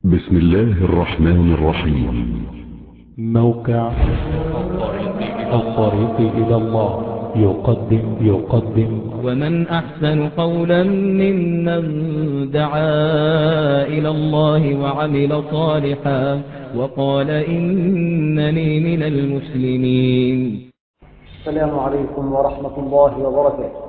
بسم الله الرحمن الرحيم موقع الطريق إلى الله يقدم يقدم ومن أحسن قولا ممن دعا إلى الله وعمل صالحا وقال إنني من المسلمين السلام عليكم ورحمة الله وبركاته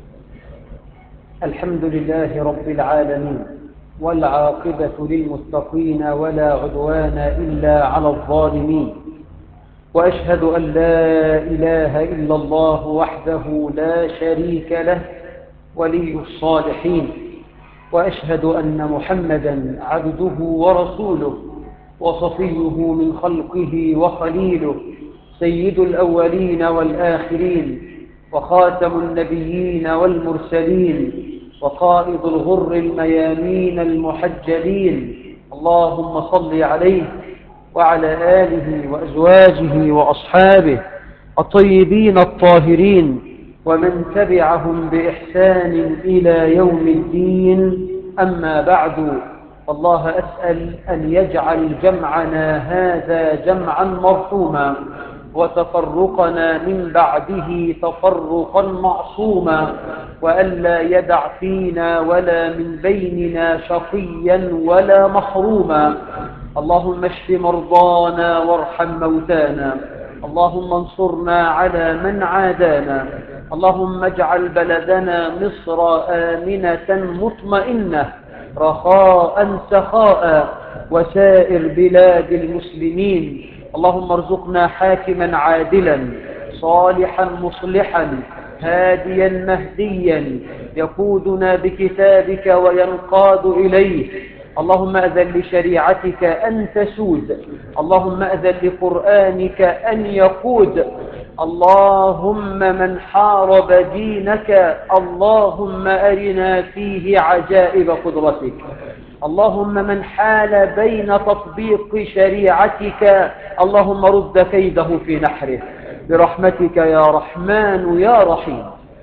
الحمد لله رب العالمين والعاقبة للمتقين ولا عدوان إلا على الظالمين وأشهد أن لا إله إلا الله وحده لا شريك له ولي الصالحين وأشهد أن محمدا عبده ورسوله وصفيه من خلقه وخليله سيد الأولين والآخرين وخاتم النبيين والمرسلين وقائد الغر الميامين المحجلين اللهم صل عليه وعلى آله وأزواجه وأصحابه الطيبين الطاهرين ومن تبعهم بإحسان إلى يوم الدين أما بعد الله أسأل أن يجعل جمعنا هذا جمعا مرحوما وتفرقنا من بعده تفرقا معصوما وألا يدع فينا ولا من بيننا شقيا ولا محروما اللهم اشف مرضانا وارحم موتانا اللهم انصرنا على من عادانا اللهم اجعل بلدنا مصر آمنة مطمئنة رخاء سخاء وسائر بلاد المسلمين اللهم ارزقنا حاكما عادلا صالحا مصلحا هاديا مهديا يقودنا بكتابك وينقاد إليه اللهم أذن لشريعتك أن تسود اللهم أذن لقرآنك أن يقود اللهم من حارب دينك اللهم أرنا فيه عجائب قدرتك اللهم من حال بين تطبيق شريعتك اللهم رد كيده في نحره برحمتك يا رحمن يا رحيم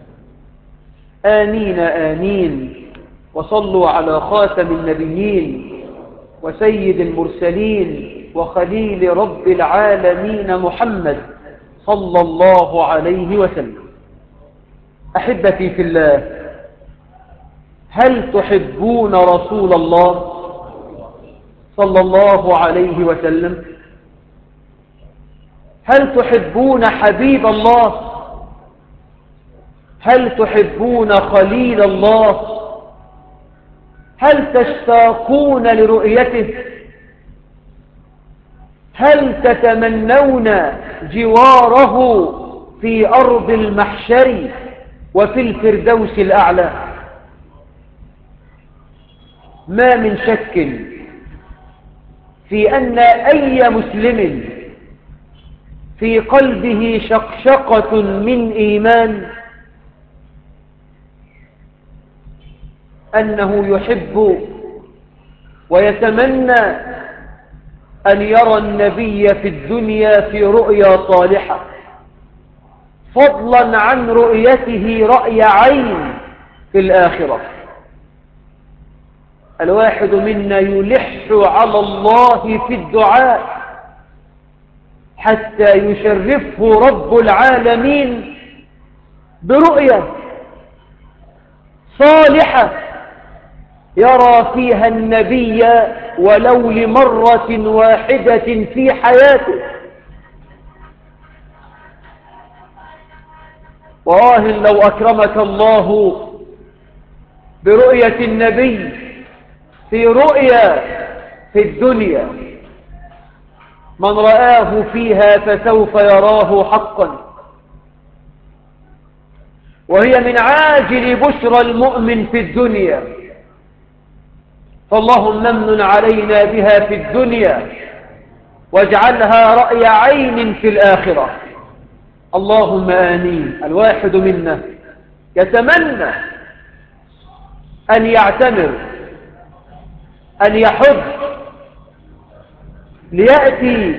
آمين آمين وصلوا على خاتم النبيين وسيد المرسلين وخليل رب العالمين محمد صلى الله عليه وسلم أحبتي في الله هل تحبون رسول الله صلى الله عليه وسلم هل تحبون حبيب الله هل تحبون خليل الله هل تشتاقون لرؤيته هل تتمنون جواره في أرض المحشر وفي الفردوس الأعلى ما من شك في أن أي مسلم في قلبه شقشقة من إيمان أنه يحب ويتمنى أن يرى النبي في الدنيا في رؤيا صالحة فضلا عن رؤيته رأي عين في الآخرة الواحد منا يلح على الله في الدعاء حتى يشرفه رب العالمين برؤية صالحة يرى فيها النبي ولو لمرة واحدة في حياته وآه لو أكرمك الله برؤية النبي في رؤيا في الدنيا من رآه فيها فسوف يراه حقا وهي من عاجل بشرى المؤمن في الدنيا فاللهم نمن علينا بها في الدنيا واجعلها رأي عين في الآخرة اللهم آمين الواحد منا يتمنى أن يعتمر أن يحج ليأتي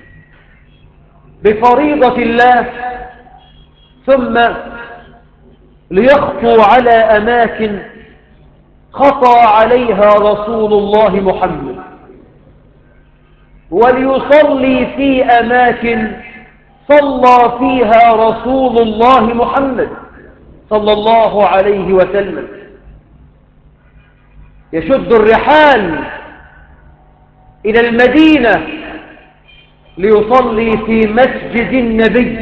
بفريضة الله ثم ليخطو على أماكن خطى عليها رسول الله محمد وليصلي في أماكن صلى فيها رسول الله محمد صلى الله عليه وسلم يشد الرحال إلى المدينة ليصلي في مسجد النبي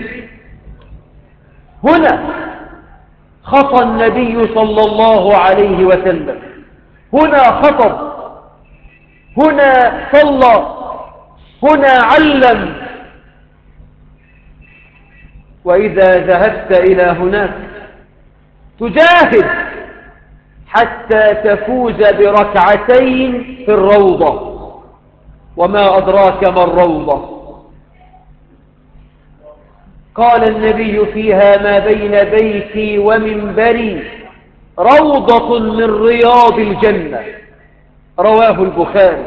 هنا خطى النبي صلى الله عليه وسلم هنا خطب هنا صلى هنا علم وإذا ذهبت إلى هناك تجاهد حتى تفوز بركعتين في الروضة وما أدراك ما الروضة قال النبي فيها ما بين بيتي ومنبري روضة من رياض الجنة رواه البخاري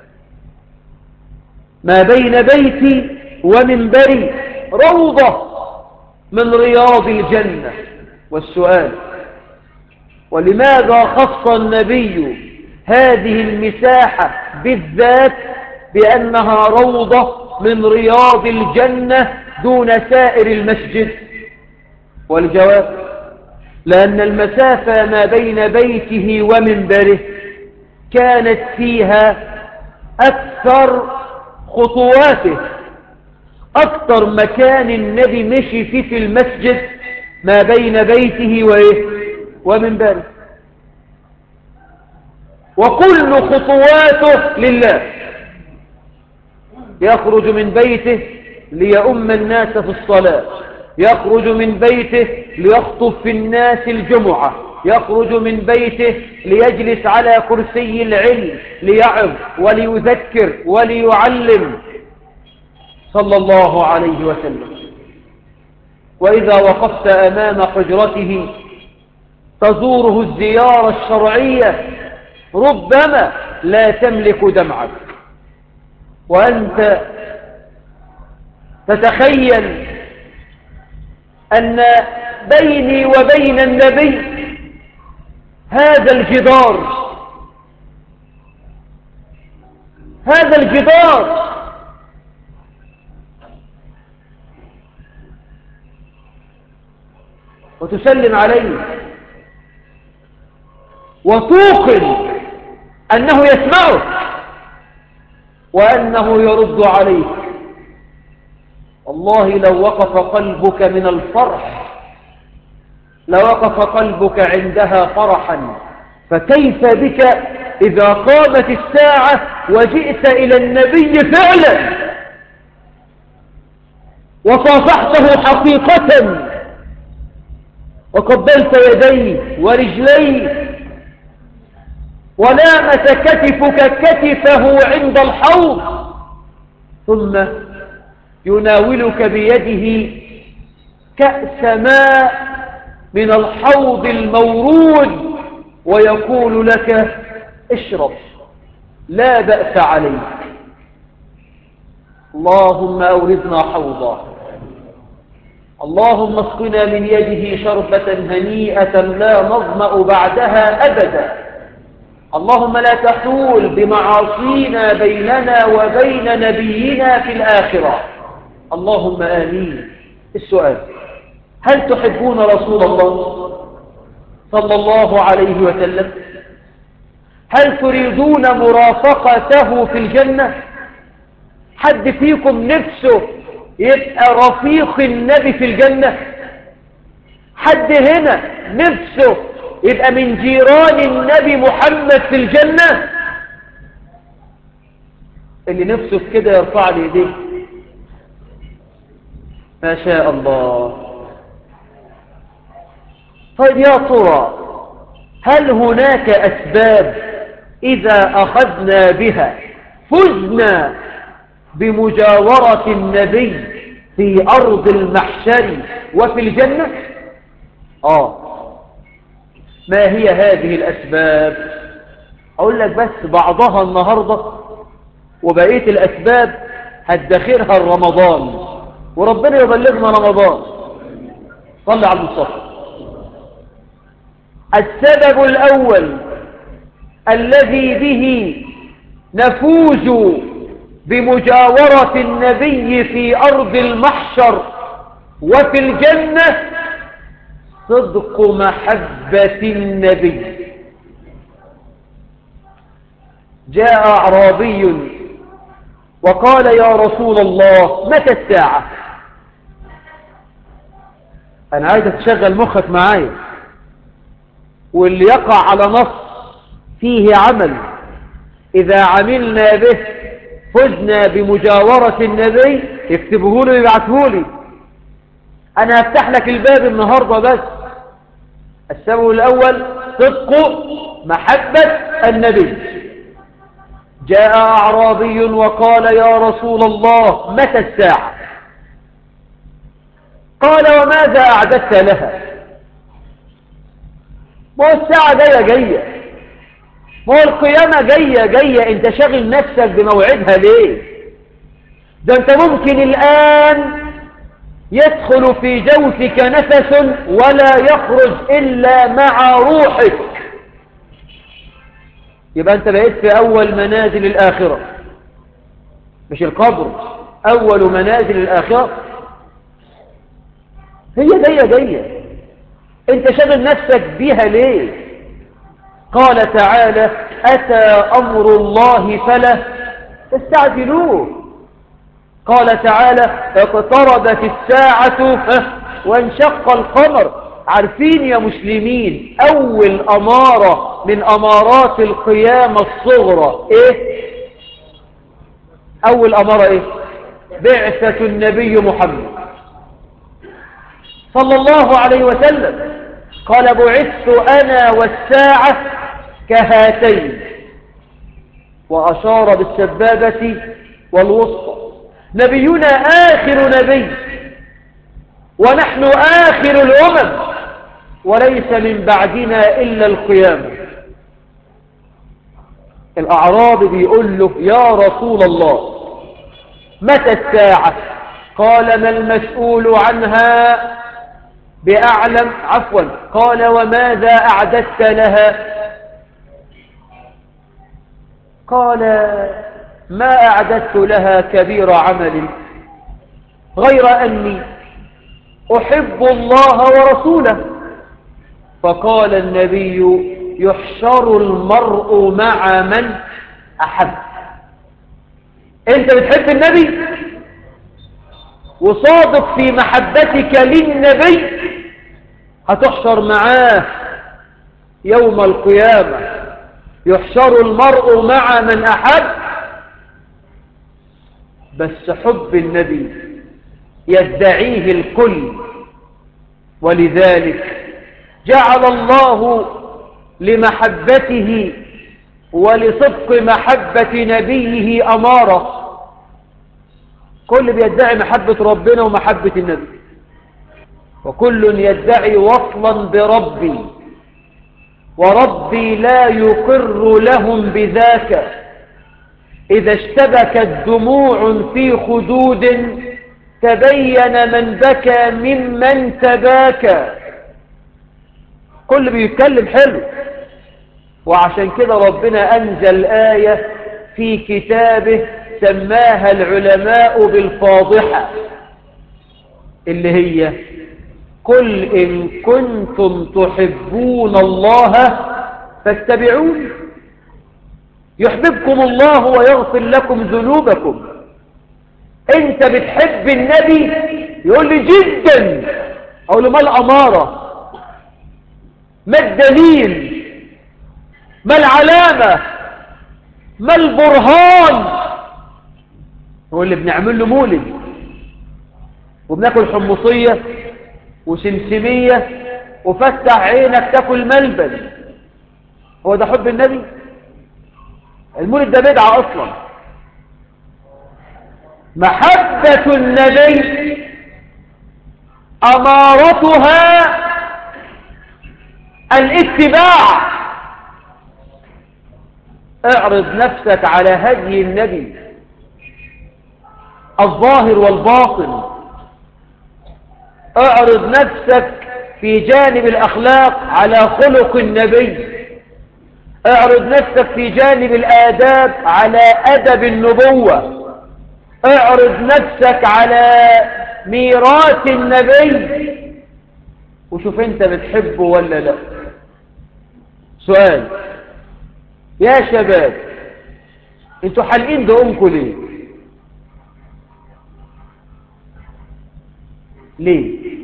ما بين بيتي ومنبري روضة من رياض الجنة والسؤال ولماذا خص النبي هذه المساحة بالذات بأنها روضة من رياض الجنة دون سائر المسجد والجواب لأن المسافة ما بين بيته ومنبره كانت فيها أكثر خطواته أكثر مكان النبي مشي فيه في المسجد ما بين بيته وإيه ومنبره وكل خطواته لله يخرج من بيته ليؤم الناس في الصلاة يخرج من بيته ليخطب في الناس الجمعة يخرج من بيته ليجلس على كرسي العلم ليعظ وليذكر وليعلم صلى الله عليه وسلم وإذا وقفت أمام حجرته تزوره الزيارة الشرعية ربما لا تملك دمعك وأنت تتخيل أن بيني وبين النبي هذا الجدار هذا الجدار وتسلم عليه وتوقن أنه يسمعك وأنه يرد عليك والله لو وقف قلبك من الفرح لوقف قلبك عندها فرحا فكيف بك إذا قامت الساعة وجئت إلى النبي فعلا وصافحته حقيقة وقبلت يديه ورجليه ولامس كتفك كتفه عند الحوض ثم يناولك بيده كأس ماء من الحوض المورود ويقول لك اشرب لا بأس عليك اللهم أوردنا حوضا اللهم اسقنا من يده شربة هنيئة لا نظمأ بعدها أبدا اللهم لا تحول بمعاصينا بيننا وبين نبينا في الآخرة اللهم آمين السؤال هل تحبون رسول الله صلى الله عليه وسلم هل تريدون مرافقته في الجنة حد فيكم نفسه يبقى رفيق النبي في الجنة حد هنا نفسه يبقى من جيران النبي محمد في الجنة اللي نفسه في كده يرفع لي ايديه ما شاء الله طيب يا ترى هل هناك أسباب إذا أخذنا بها فزنا بمجاورة النبي في أرض المحشر وفي الجنة آه ما هي هذه الأسباب أقول لك بس بعضها النهاردة وبقية الأسباب هتدخرها رمضان وربنا يبلغنا رمضان صلى على المصطفى السبب الأول الذي به نفوز بمجاورة النبي في أرض المحشر وفي الجنة صدق محبة النبي جاء أعرابي وقال يا رسول الله متى الساعة أنا عايز تشغل مخك معايا واللي يقع على نص فيه عمل إذا عملنا به فزنا بمجاورة النبي اكتبه له ويبعته لي أنا هفتح لك الباب النهاردة بس السبب الأول صدق محبة النبي جاء أعرابي وقال يا رسول الله متى الساعة قال وماذا أعددت لها ما هو الساعة جاية جاية ما هو القيامة جاية جاية انت شاغل نفسك بموعدها ليه ده انت ممكن الآن يدخل في جوفك نفس ولا يخرج إلا مع روحك يبقى انت بقيت في أول منازل الآخرة مش القبر أول منازل الآخرة هي جاية جاية انت شغل نفسك بيها ليه قال تعالى أتى أمر الله فلا تستعجلوه قال تعالى اقتربت الساعة وانشق القمر عارفين يا مسلمين أول أمارة من أمارات القيامة الصغرى إيه أول أمارة إيه بعثة النبي محمد صلى الله عليه وسلم قال بعثت أنا والساعة كهاتين وأشار بالسبابة والوسطى نبينا آخر نبي ونحن آخر الأمم وليس من بعدنا إلا القيامة الأعراب بيقول له يا رسول الله متى الساعة قال ما المسؤول عنها بأعلم عفوا قال وماذا أعددت لها قال ما أعددت لها كبير عمل غير أني أحب الله ورسوله فقال النبي يحشر المرء مع من أحب أنت بتحب النبي وصادق في محبتك للنبي هتحشر معاه يوم القيامة يحشر المرء مع من أحب بس حب النبي يدعيه الكل ولذلك جعل الله لمحبته ولصدق محبة نبيه أمارة كل بيدعي محبة ربنا ومحبة النبي وكل يدعي وصلا بربي وربي لا يقر لهم بذاك إذا اشتبكت دموع في خدود تبين من بكى ممن تباكى كل بيتكلم حلو وعشان كده ربنا أنزل آية في كتابه سماها العلماء بالفاضحة اللي هي قل إن كنتم تحبون الله فاتبعوني يحببكم الله ويغفر لكم ذنوبكم انت بتحب النبي يقول لي جدا اقول له ما الاماره ما الدليل ما العلامه ما البرهان هو اللي بنعمل له مولد وبناكل حمصيه وسمسميه وفتح عينك تاكل ملبن هو ده حب النبي المولد ده بدعه اصلا محبة النبي أمارتها الاتباع اعرض نفسك على هدي النبي الظاهر والباطن اعرض نفسك في جانب الأخلاق على خلق النبي اعرض نفسك في جانب الآداب على أدب النبوة اعرض نفسك على ميراث النبي وشوف انت بتحبه ولا لا سؤال يا شباب انتوا حالقين دقومكم ليه ليه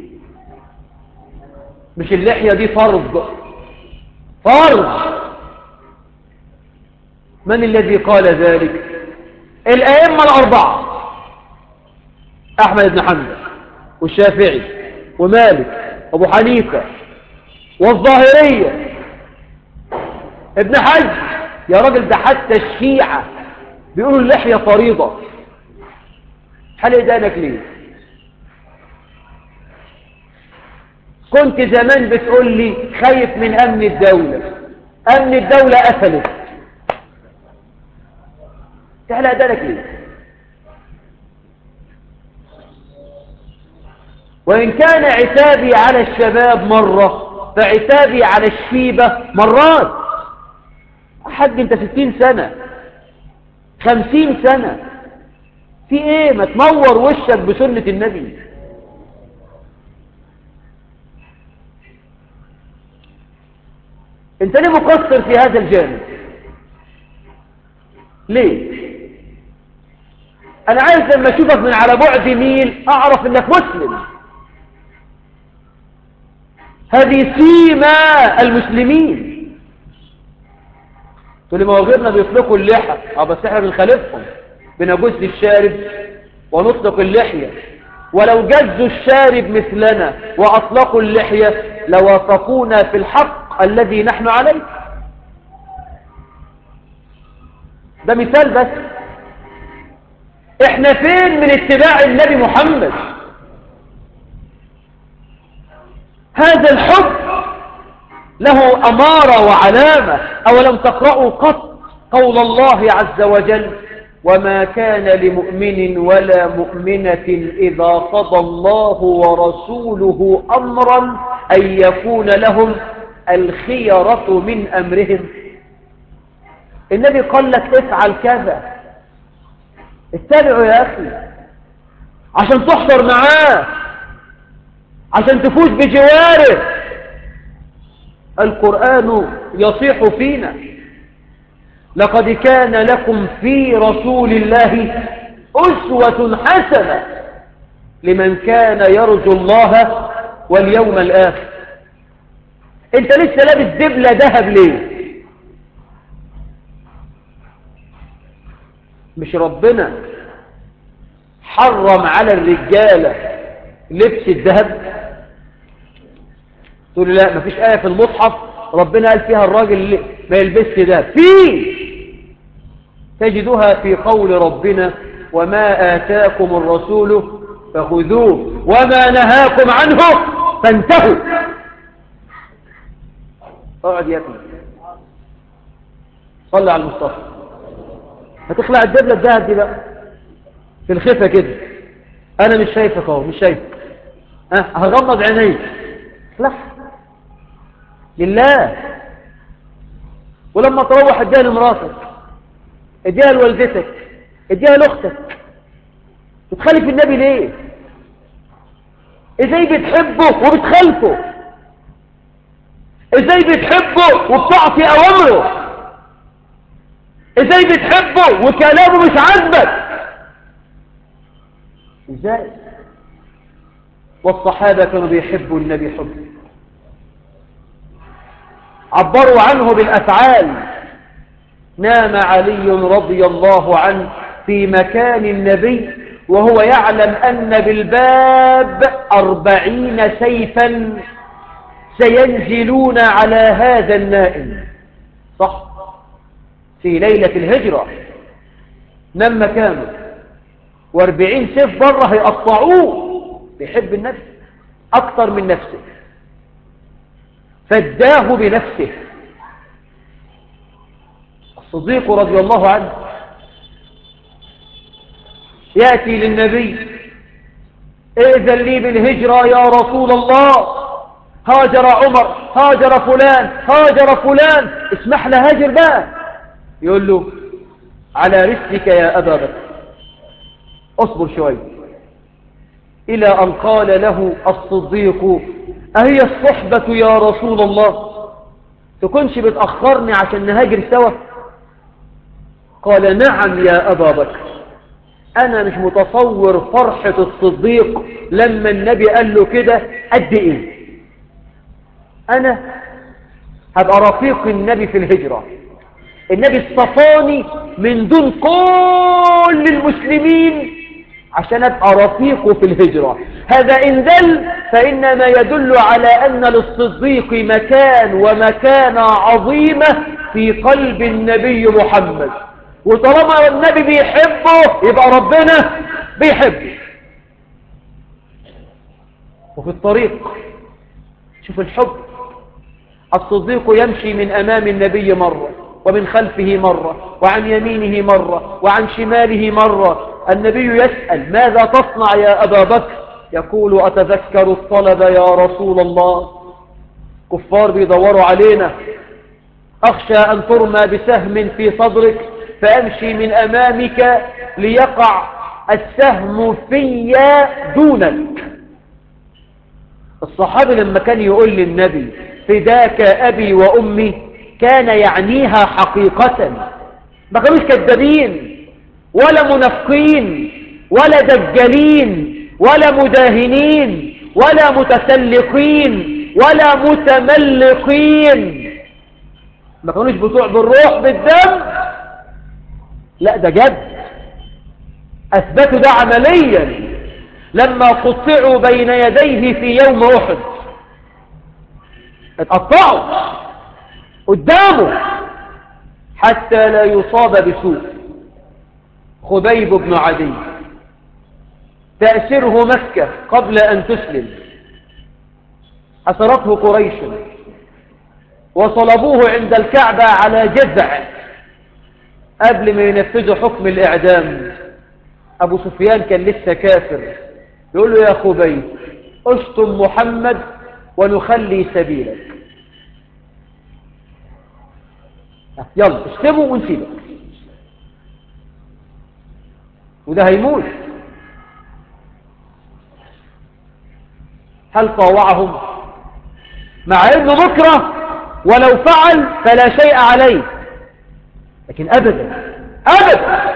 مش اللحية دي فرض فرض من الذي قال ذلك الأئمة الأربعة أحمد بن حنبل والشافعي ومالك أبو حنيفة والظاهرية ابن حج يا راجل ده حتى الشيعة بيقولوا اللحية فريضة حل إيدانك ليه كنت زمان بتقول لي خايف من أمن الدولة أمن الدولة قفلت تحلق إيدانك ليه وإن كان عتابي على الشباب مرة فعتابي على الشيبة مرات حد انت ستين سنة خمسين سنة في ايه ما تنور وشك بسنة النبي انت ليه مقصر في هذا الجانب ليه انا عايز لما اشوفك من على بعد ميل اعرف انك مسلم هذه سيما المسلمين تقول لي ما هو غيرنا بيطلقوا اللحى اه بس احنا بنخالفهم بنجوز الشارب ونطلق اللحية ولو جزوا الشارب مثلنا وأطلقوا اللحية لوافقونا في الحق الذي نحن عليه ده مثال بس احنا فين من اتباع النبي محمد هذا الحب له أمارة وعلامة أولم تقرأوا قط قول الله عز وجل وما كان لمؤمن ولا مؤمنة إذا قضى الله ورسوله أمرا أن يكون لهم الخيرة من أمرهم النبي قال لك افعل كذا اتبعوا يا أخي عشان تحضر معاه عشان تفوز بجواره القرآن يصيح فينا لقد كان لكم في رسول الله أسوة حسنة لمن كان يرجو الله واليوم الآخر انت لسه لابس دبلة ذهب ليه مش ربنا حرم على الرجالة لبس الذهب تقول لي لا مفيش آية في المصحف ربنا قال فيها الراجل ما يلبسش ده في تجدها في قول ربنا وما آتاكم الرسول فخذوه وما نهاكم عنه فانتهوا اقعد يا ابني صلي على المصطفى هتخلع الدبلة الذهب دي بقى في الخفة كده انا مش شايفك اهو مش شايفك ها هغمض عيني لا لله ولما تروح اديها لمراتك اديها لوالدتك اديها لاختك بتخالف النبي ليه ازاي بتحبه وبتخالفه ازاي بتحبه وبتعطي اوامره ازاي بتحبه وكلامه مش عاجبك ازاي والصحابة كانوا بيحبوا النبي حب عبروا عنه بالأفعال نام علي رضي الله عنه في مكان النبي وهو يعلم أن بالباب أربعين سيفا سينزلون على هذا النائم صح في ليلة الهجرة نام مكانه واربعين سيف بره هيقطعوه بيحب النفس أكثر من نفسه فداه بنفسه الصديق رضي الله عنه يأتي للنبي ائذن لي بالهجرة يا رسول الله هاجر عمر هاجر فلان هاجر فلان اسمح له هاجر بقى يقول له على رسلك يا أبا بكر اصبر شوية إلى أن قال له الصديق أهي الصحبة يا رسول الله تكونش بتأخرني عشان نهاجر سوا قال نعم يا أبا بكر أنا مش متصور فرحة الصديق لما النبي قال له كده قد إيه أنا هبقى رفيق النبي في الهجرة النبي اصطفاني من دون كل المسلمين عشان ابقى رفيقه في الهجرة هذا إن دل فإنما يدل على أن للصديق مكان ومكانة عظيمة في قلب النبي محمد وطالما النبي بيحبه يبقى ربنا بيحبه وفي الطريق شوف الحب الصديق يمشي من أمام النبي مرة ومن خلفه مرة وعن يمينه مرة وعن شماله مرة النبي يسأل ماذا تصنع يا أبا بكر يقول أتذكر الطلب يا رسول الله كفار بيدوروا علينا أخشى أن ترمى بسهم في صدرك فأمشي من أمامك ليقع السهم في دونك الصحابي لما كان يقول للنبي فداك أبي وأمي كان يعنيها حقيقة ما كانوش كذابين ولا منافقين ولا دجالين ولا مداهنين ولا متسلقين ولا متملقين ما كانوش بتوع بالروح بالدم لا ده جد أثبتوا ده عمليا لما قطعوا بين يديه في يوم أحد اتقطعوا قدامه حتى لا يصاب بسوء خبيب بن عدي تأسره مكة قبل أن تسلم أسرته قريش وصلبوه عند الكعبة على جذع قبل ما ينفذوا حكم الإعدام أبو سفيان كان لسه كافر يقول له يا خبيب اشتم محمد ونخلي سبيلك يلا اشتموا ونسيبك وده هيموت هل طاوعهم مع انه بكرة ولو فعل فلا شيء عليه لكن ابدا ابدا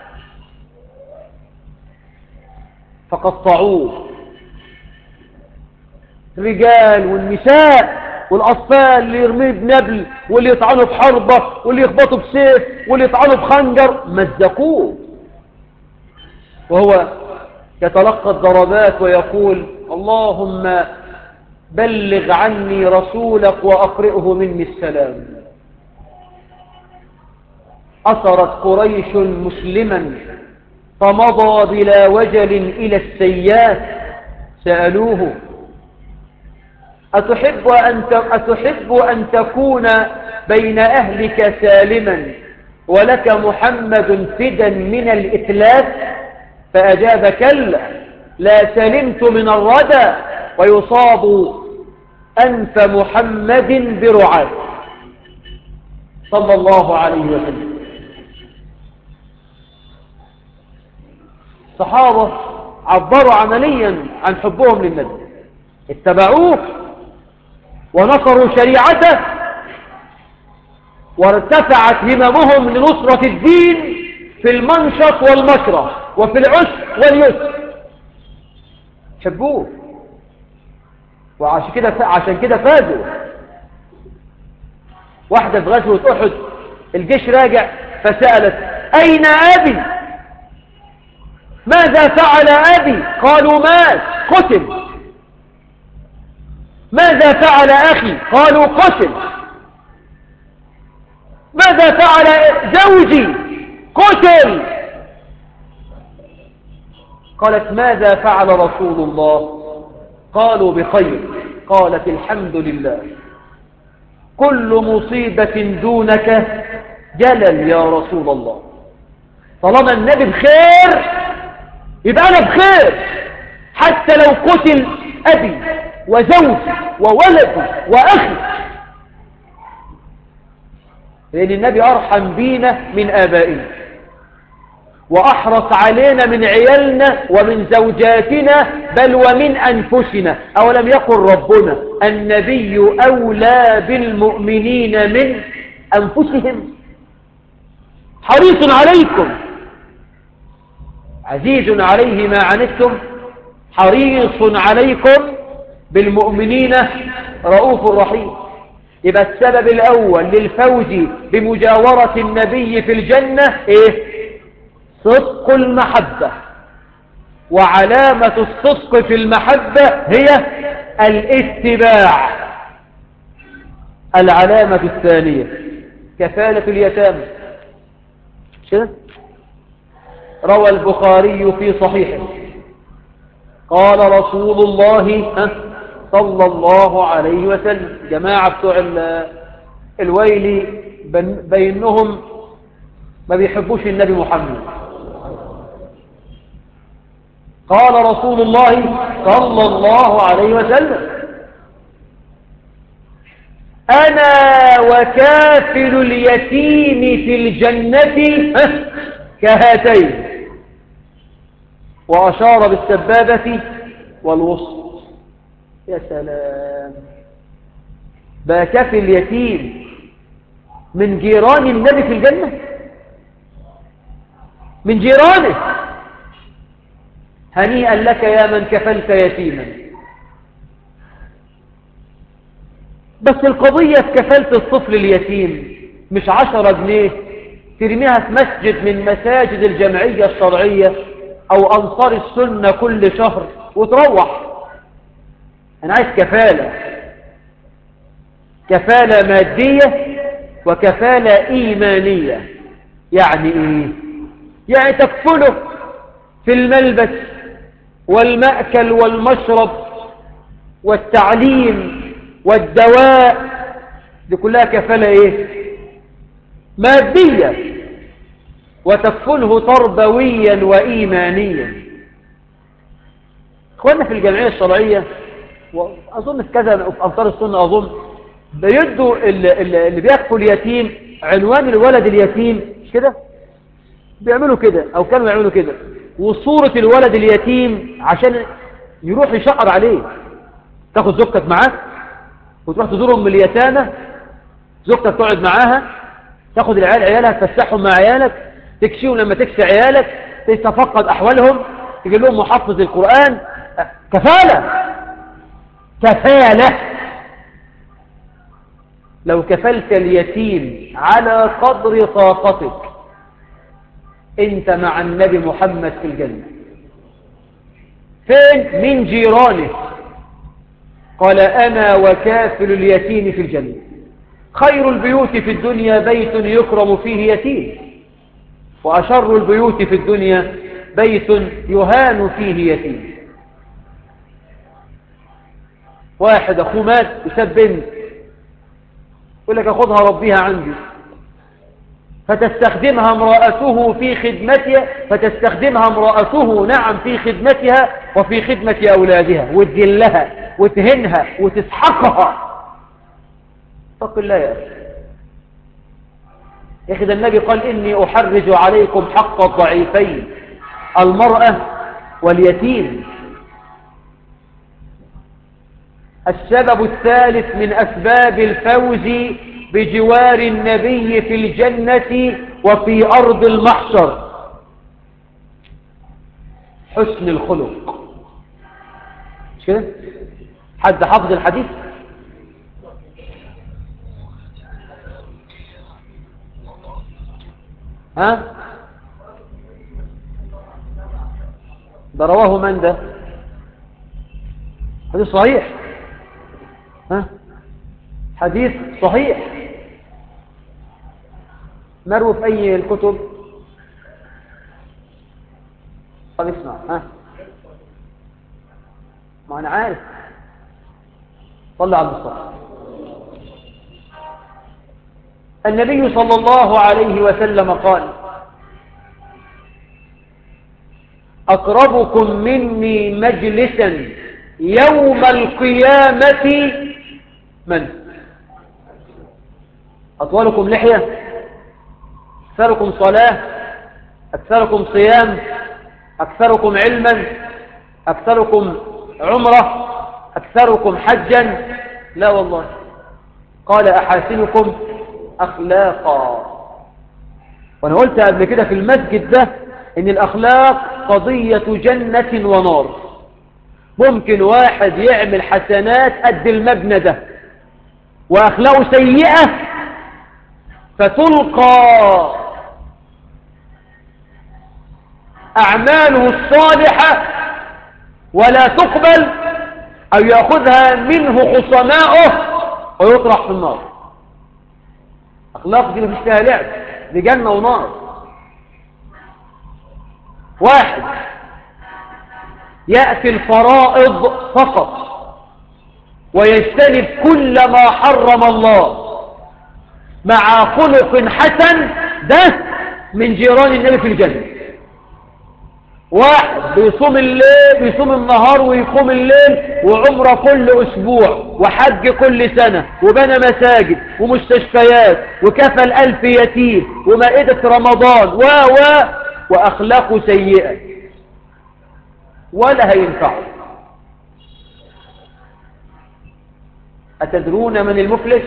فقطعوه الرجال والنساء والأطفال اللي يرميه بنبل واللي يطعنوا بحربة واللي يخبطوا بسيف واللي يطعنوا بخنجر مزقوه وهو يتلقى الضربات ويقول اللهم بلغ عني رسولك وأقرئه مني السلام أثرت قريش مسلما فمضى بلا وجل إلى السياف سألوه أتحب أن, أتحب أن تكون بين أهلك سالما ولك محمد فدا من الإتلاف فأجاب كلا لا سلمت من الردى ويصاب أنف محمد برعاة صلى الله عليه وسلم الصحابة عبروا عمليا عن حبهم للنبي اتبعوه ونصروا شريعته وارتفعت هممهم لنصرة الدين في المنشط والمكره وفي العسر واليسر حبوه وعشان كده عشان كده فازوا واحدة في غزوة أحد الجيش راجع فسألت أين أبي ماذا فعل أبي قالوا مات قتل ماذا فعل أخي قالوا قتل ماذا فعل زوجي قتل قالت ماذا فعل رسول الله قالوا بخير قالت الحمد لله كل مصيبة دونك جلل يا رسول الله طالما النبي بخير يبقى أنا بخير حتى لو قتل أبي وزوجي وولدي وأخي لأن النبي أرحم بينا من آبائنا وأحرص علينا من عيالنا ومن زوجاتنا بل ومن أنفسنا أولم يقل ربنا النبي أولى بالمؤمنين من أنفسهم حريص عليكم عزيز عليه ما عنتم حريص عليكم بالمؤمنين رؤوف رحيم يبقى السبب الأول للفوز بمجاورة النبي في الجنة إيه؟ صدق المحبة وعلامة الصدق في المحبة هي الاتباع العلامة الثانية كفالة اليتامى كده روى البخاري في صحيحه قال رسول الله صلى الله عليه وسلم جماعة بتوع الويل بينهم ما بيحبوش النبي محمد قال رسول الله صلى الله عليه وسلم أنا وكافل اليتيم في الجنة كهاتين وأشار بالسبابة والوسط يا سلام بقى كافل اليتيم من جيران النبي في الجنة من جيرانه هنيئا لك يا من كفلت يتيما بس القضية في كفالة الطفل اليتيم مش عشرة جنيه ترميها في مسجد من مساجد الجمعية الشرعية أو أنصار السنة كل شهر وتروح أنا عايز كفالة كفالة مادية وكفالة إيمانية يعني إيه؟ يعني تكفله في الملبس والمأكل والمشرب والتعليم والدواء دي كلها كفالة ايه مادية وتكفله تربويا وإيمانيا اخوانا في الجمعية الشرعية وأظن في كذا في أمطار السنة أظن بيدوا اللي, اللي بيكفل يتيم عنوان الولد اليتيم مش كده بيعملوا كده أو كانوا يعملوا كده وصورة الولد اليتيم عشان يروح يشقر عليه تاخد زوجتك معاك وتروح تزورهم من اليتامى زوجتك تقعد معاها تاخد العيال عيالها تفسحهم مع عيالك تكشيهم لما تكسي عيالك تتفقد أحوالهم تجيب لهم محفظ القرآن كفالة كفالة لو كفلت اليتيم على قدر طاقتك انت مع النبي محمد في الجنة فين من جيرانه قال أنا وكافل اليتيم في الجنة خير البيوت في الدنيا بيت يكرم فيه يتيم وأشر البيوت في الدنيا بيت يهان فيه يتيم واحد أخوه مات وساب بنت يقول لك أخذها ربيها عندي فتستخدمها امرأته في خدمتها فتستخدمها امرأته نعم في خدمتها وفي خدمة أولادها وتجلها وتهنها وتسحقها اتق الله يا أخي يا أخي ده النبي قال إني أحرج عليكم حق الضعيفين المرأة واليتيم السبب الثالث من أسباب الفوز بجوار النبي في الجنة وفي أرض المحشر حسن الخلق مش كده حد حفظ الحديث ها ده رواه من ده حديث صحيح ها حديث صحيح مروي في أي الكتب طب اسمع ها ما أنا عارف صلى على المصطفى النبي صلى الله عليه وسلم قال أقربكم مني مجلسا يوم القيامة من أطولكم لحية أكثركم صلاة أكثركم صيام أكثركم علما أكثركم عمرة أكثركم حجا لا والله قال أحاسنكم أخلاقا وأنا قلت قبل كده في المسجد ده إن الأخلاق قضية جنة ونار ممكن واحد يعمل حسنات قد المبنى ده وأخلاقه سيئة فتلقى أعماله الصالحة ولا تقبل أو يأخذها منه خصماؤه ويطرح في النار أخلاق دي مفيش فيها لعب دي جنة ونار واحد يأتي الفرائض فقط ويجتنب كل ما حرم الله مع خلق حسن ده من جيران النبي في الجنة واحد بيصوم الليل بيصوم النهار ويقوم الليل وعمره كل أسبوع وحج كل سنة وبنى مساجد ومستشفيات وكفل ألف يتيم ومائدة رمضان و و وأخلاقه سيئة ولا هينفعه أتدرون من المفلس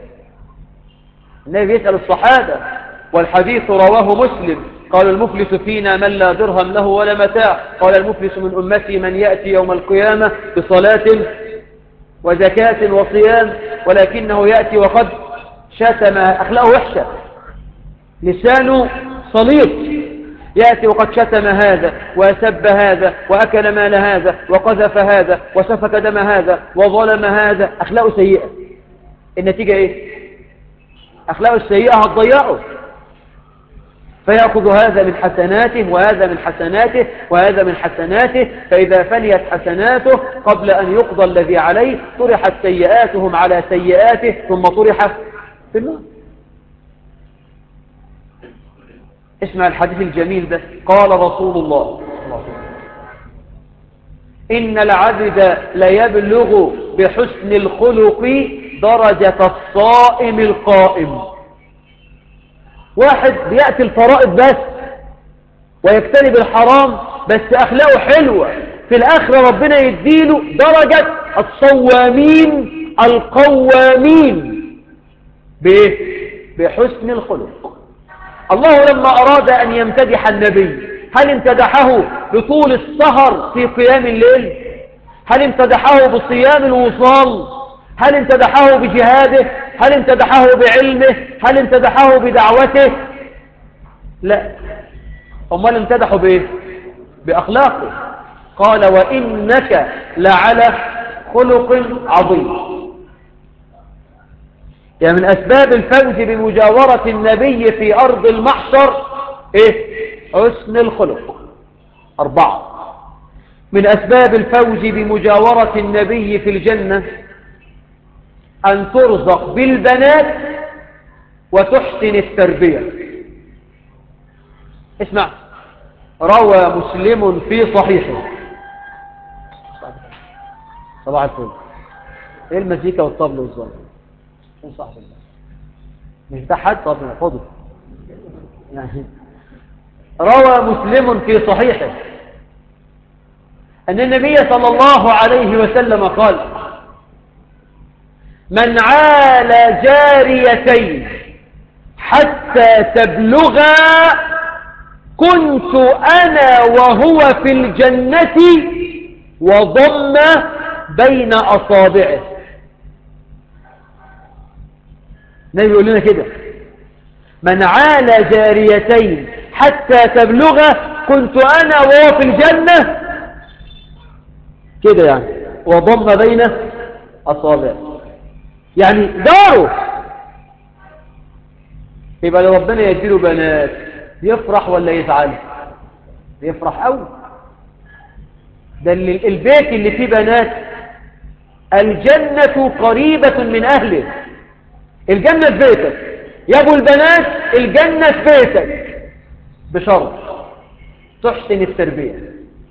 النبي يسأل الصحابة والحديث رواه مسلم قال المفلس فينا من لا درهم له ولا متاع قال المفلس من أمتي من يأتي يوم القيامة بصلاة وزكاة وصيام ولكنه يأتي وقد شتم أخلاقه وحشة لسانه صليط يأتي وقد شتم هذا وسب هذا وأكل مال هذا وقذف هذا وسفك دم هذا وظلم هذا أخلاقه سيئة النتيجة إيه أخلاقه السيئة هتضيعه فيأخذ هذا من حسناته وهذا من حسناته وهذا من حسناته فإذا فنيت حسناته قبل أن يقضى الذي عليه طرحت سيئاتهم على سيئاته ثم طرح في النار اسمع الحديث الجميل ده قال رسول الله إن العبد ليبلغ بحسن الخلق درجة الصائم القائم واحد بيأتي الفرائض بس ويجتنب الحرام بس أخلاقه حلوة في الآخرة ربنا يديله درجة الصوامين القوامين بإيه؟ بحسن الخلق الله لما أراد أن يمتدح النبي هل امتدحه بطول السهر في قيام الليل هل امتدحه بصيام الوصال هل امتدحه بجهاده هل امتدحه بعلمه هل امتدحه بدعوته لا امال امتدحه بايه باخلاقه قال وانك لعلى خلق عظيم يعني من اسباب الفوز بمجاورة النبي في ارض المحشر ايه حسن الخلق اربعة من اسباب الفوز بمجاورة النبي في الجنة أن ترزق بالبنات وتحسن التربية اسمع روى مسلم في صحيحه صباح الفل ايه المزيكا والطبل والظلم فين صاحب الله مش ده حد طب فضل يعني روى مسلم في صحيحه أن النبي صلى الله عليه وسلم قال من عال جاريتين حتى تبلغا كنت أنا وهو في الجنة وضم بين أصابعه النبي يقول لنا كده من عال جاريتين حتى تبلغا كنت أنا وهو في الجنة كده يعني وضم بين أصابعه يعني داره يبقى لو ربنا يديله بنات يفرح ولا يزعل يفرح قوي ده اللي البيت اللي فيه بنات الجنة قريبة من أهله الجنة في بيتك يا ابو البنات الجنة في بيتك بشرط تحسن التربية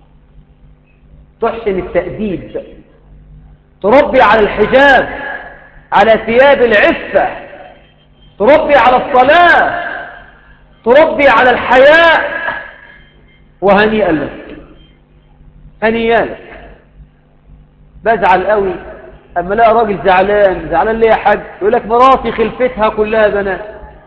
تحسن التأديب تربي على الحجاب على ثياب العفة تربي على الصلاة تربي على الحياء وهنيئا لك هنيئا لك بزعل قوي اما لا راجل زعلان زعلان ليه يا حاج يقول لك مراتي خلفتها كلها بنات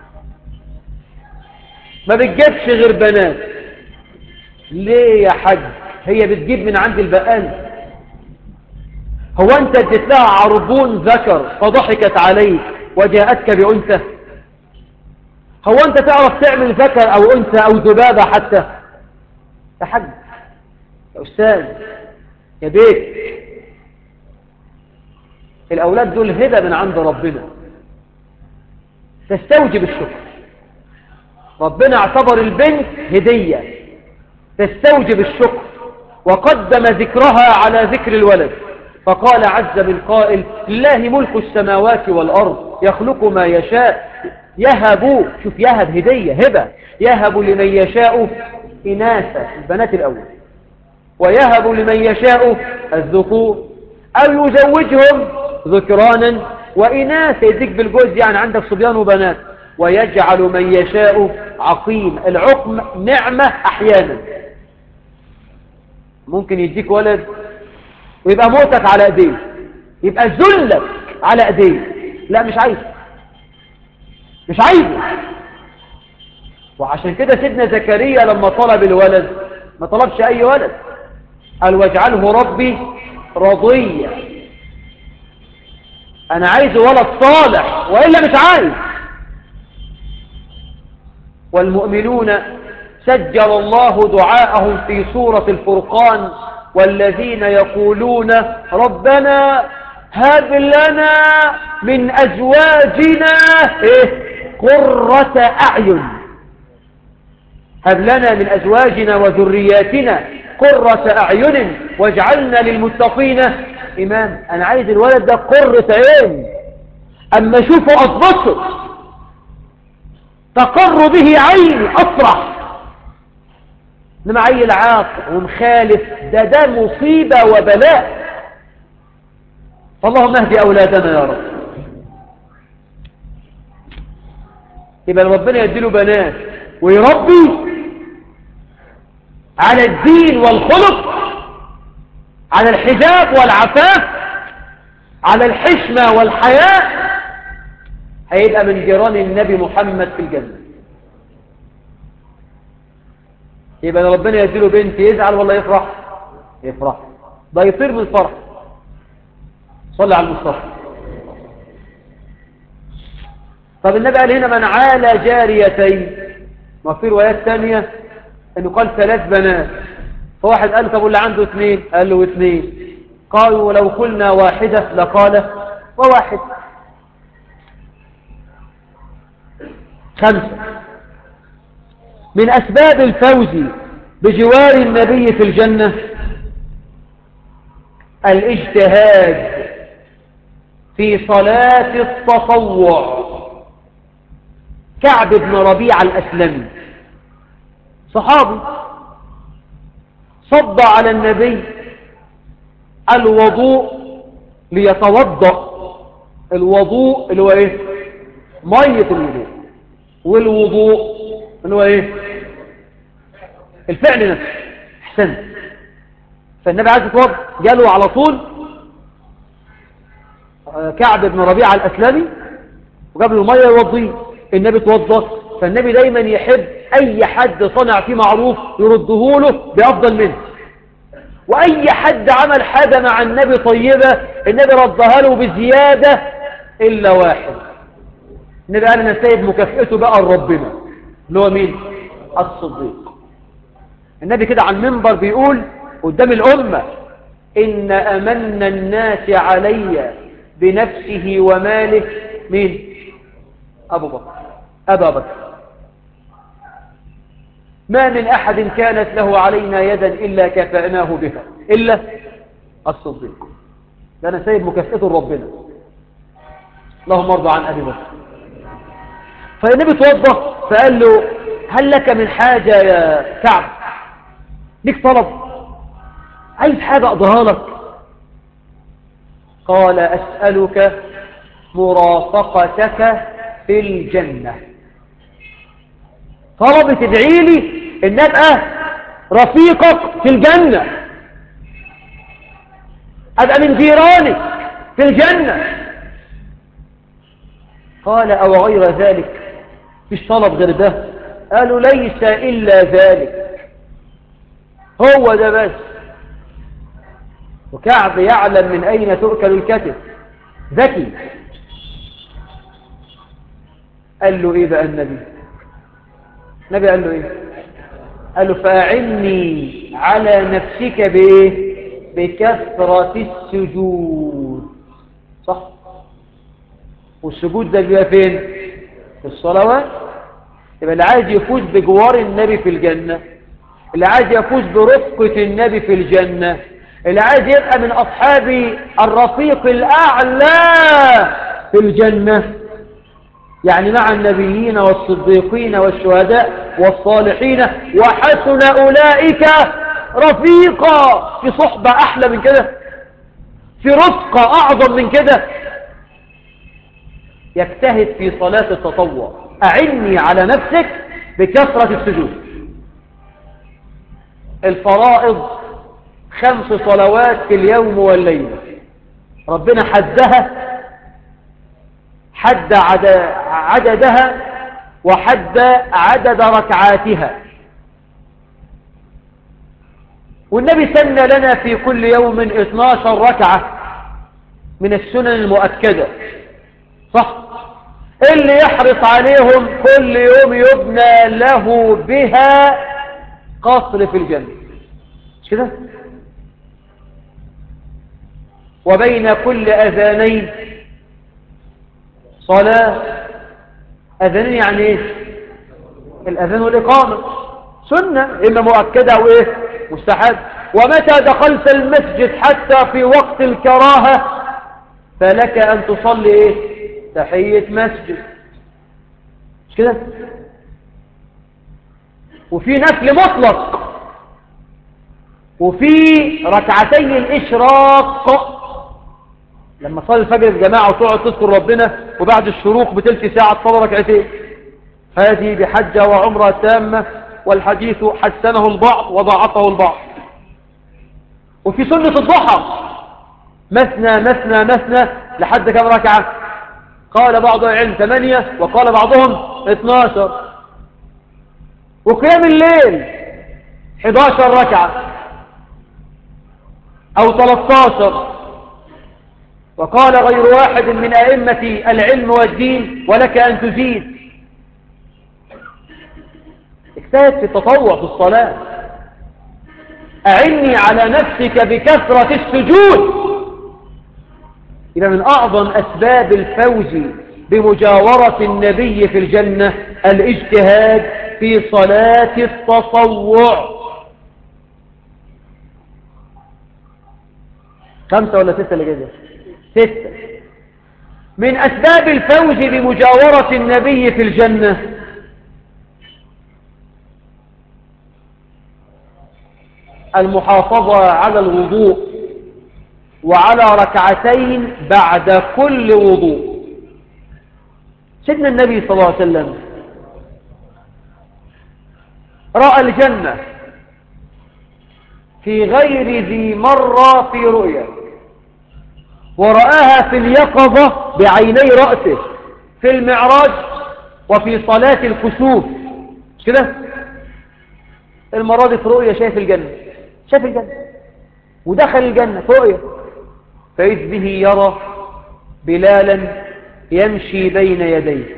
ما بتجيبش غير بنات ليه يا حاج هي بتجيب من عند البقال هو انت اديت لها عربون ذكر فضحكت عليك وجاءتك بأنثى هو انت تعرف تعمل ذكر او انثى او ذبابة حتى يا حاج يا استاذ يا بيت الاولاد دول هبة من عند ربنا تستوجب الشكر ربنا اعتبر البنت هدية تستوجب الشكر وقدم ذكرها على ذكر الولد فقال عز من قائل لله ملك السماوات والأرض يخلق ما يشاء يهب شوف يهب هدية هبة يهب لمن يشاء إناثا البنات الأول ويهب لمن يشاء الذكور أو يزوجهم ذكرانا وإناثا يديك بالجوز يعني عندك صبيان وبنات ويجعل من يشاء عقيم العقم نعمة أحيانا ممكن يديك ولد ويبقى موتك على ايديه يبقى ذلك على ايديه لا مش عايز مش عايزه وعشان كده سيدنا زكريا لما طلب الولد ما طلبش اي ولد قال واجعله ربي رضيا انا عايز ولد صالح والا مش عايز والمؤمنون سجل الله دعاءهم في سورة الفرقان والذين يقولون ربنا هب لنا من أزواجنا إيه؟ قرة أعين هب لنا من أزواجنا وذرياتنا قرة أعين واجعلنا للمتقين إمام أنا عايز الولد ده قرة عين أما أشوفه أضبطه تقر به عيني أفرح انما عيل عاق ومخالف ده ده مصيبة وبلاء اللهم اهدي أولادنا يا رب يبقى ربنا يديله بنات ويربي على الدين والخلق على الحجاب والعفاف على الحشمة والحياء هيبقى من جيران النبي محمد في الجنة يبقى ربنا يديله بنت يزعل ولا يفرح يفرح ده يطير من الفرح صلي على المصطفى طب النبي قال هنا من عال جاريتين ما في روايات ثانية انه قال ثلاث بنات فواحد قال طب واللي عنده اثنين قال له اثنين قالوا ولو قلنا واحدة لقال وواحد خمسة من أسباب الفوز بجوار النبي في الجنة الاجتهاد في صلاة التطوع كعب بن ربيع الأسلمي صحابي صد على النبي الوضوء ليتوضأ الوضوء اللي هو ايه مية الوضوء والوضوء اللي هو ايه الفعل نفسه احسنت فالنبي عايز يتوضا جاله على طول كعب بن ربيعه الاسلمي وجاب له ميه يوضيه النبي توضا فالنبي دايما يحب اي حد صنع فيه معروف يرده له بافضل منه واي حد عمل حاجه مع النبي طيبه النبي ردها له بزياده الا واحد النبي قال انا سايب مكافئته بقى لربنا اللي هو مين الصديق النبي كده على المنبر بيقول قدام الأمة إن أمن الناس علي بنفسه وماله مين أبو بكر أبا بكر ما من أحد كانت له علينا يدا إلا كفأناه بها إلا الصديق ده أنا سايب مكافئته لربنا اللهم ارضى عن أبي بكر فالنبي توضى فقال له هل لك من حاجة يا كعب ليك طلب عايز حاجة أقضيها لك قال أسألك مرافقتك في الجنة طلب تدعي لي إن أبقى رفيقك في الجنة أبقى من جيرانك في الجنة قال أو غير ذلك مش طلب غير ده قالوا ليس إلا ذلك هو ده بس وكعب يعلم من أين تؤكل الكتف ذكي قال له إيه بقى النبي النبي قال له إيه قال له فأعني على نفسك بإيه بكثرة السجود صح والسجود ده بيبقى فين في الصلوات يبقى اللي عايز يفوز بجوار النبي في الجنة اللي عايز يفوز برفقة النبي في الجنة اللي عايز يبقى من أصحاب الرفيق الأعلى في الجنة يعني مع النبيين والصديقين والشهداء والصالحين وحسن أولئك رفيقا في صحبة أحلى من كده في رفقة أعظم من كده يجتهد في صلاة التطوع أعني على نفسك بكثرة السجود الفرائض خمس صلوات في اليوم والليل ربنا حدها حد عددها وحد عدد ركعاتها والنبي سن لنا في كل يوم 12 ركعة من السنن المؤكدة صح اللي يحرص عليهم كل يوم يبنى له بها قصر في الجنة مش كده وبين كل أذانين صلاة أذانين يعني إيه الأذان والإقامة سنة إما مؤكدة أو إيه مستحب ومتى دخلت المسجد حتى في وقت الكراهة فلك أن تصلي إيه تحية مسجد مش كده وفي نفل مطلق وفي ركعتي الإشراق لما صلي الفجر في جماعة وتقعد تذكر ربنا وبعد الشروق بتلت ساعة تصلي ركعتين هذه بحجة وعمرة تامة والحديث حسنه البعض وضعفه البعض وفي سنة الضحى مثنى مثنى مثنى لحد كم ركعة قال بعض العلم ثمانية وقال بعضهم اثناشر وقيام الليل 11 ركعة أو 13 وقال غير واحد من أئمة العلم والدين ولك أن تزيد اجتهد في التطوع في الصلاة أعني على نفسك بكثرة السجود إذا من أعظم أسباب الفوز بمجاورة النبي في الجنة الاجتهاد في صلاة التطوع خمسة ولا ستة اللي جاية ستة من أسباب الفوز بمجاورة النبي في الجنة المحافظة على الوضوء وعلى ركعتين بعد كل وضوء سيدنا النبي صلى الله عليه وسلم رأى الجنة في غير ذي مرة في رؤيا ورآها في اليقظة بعيني رأسه في المعراج وفي صلاة الكسوف مش كده المرة دي في رؤيا شايف الجنة شاف الجنة ودخل الجنة في رؤيا فإذ به يرى بلالا يمشي بين يديه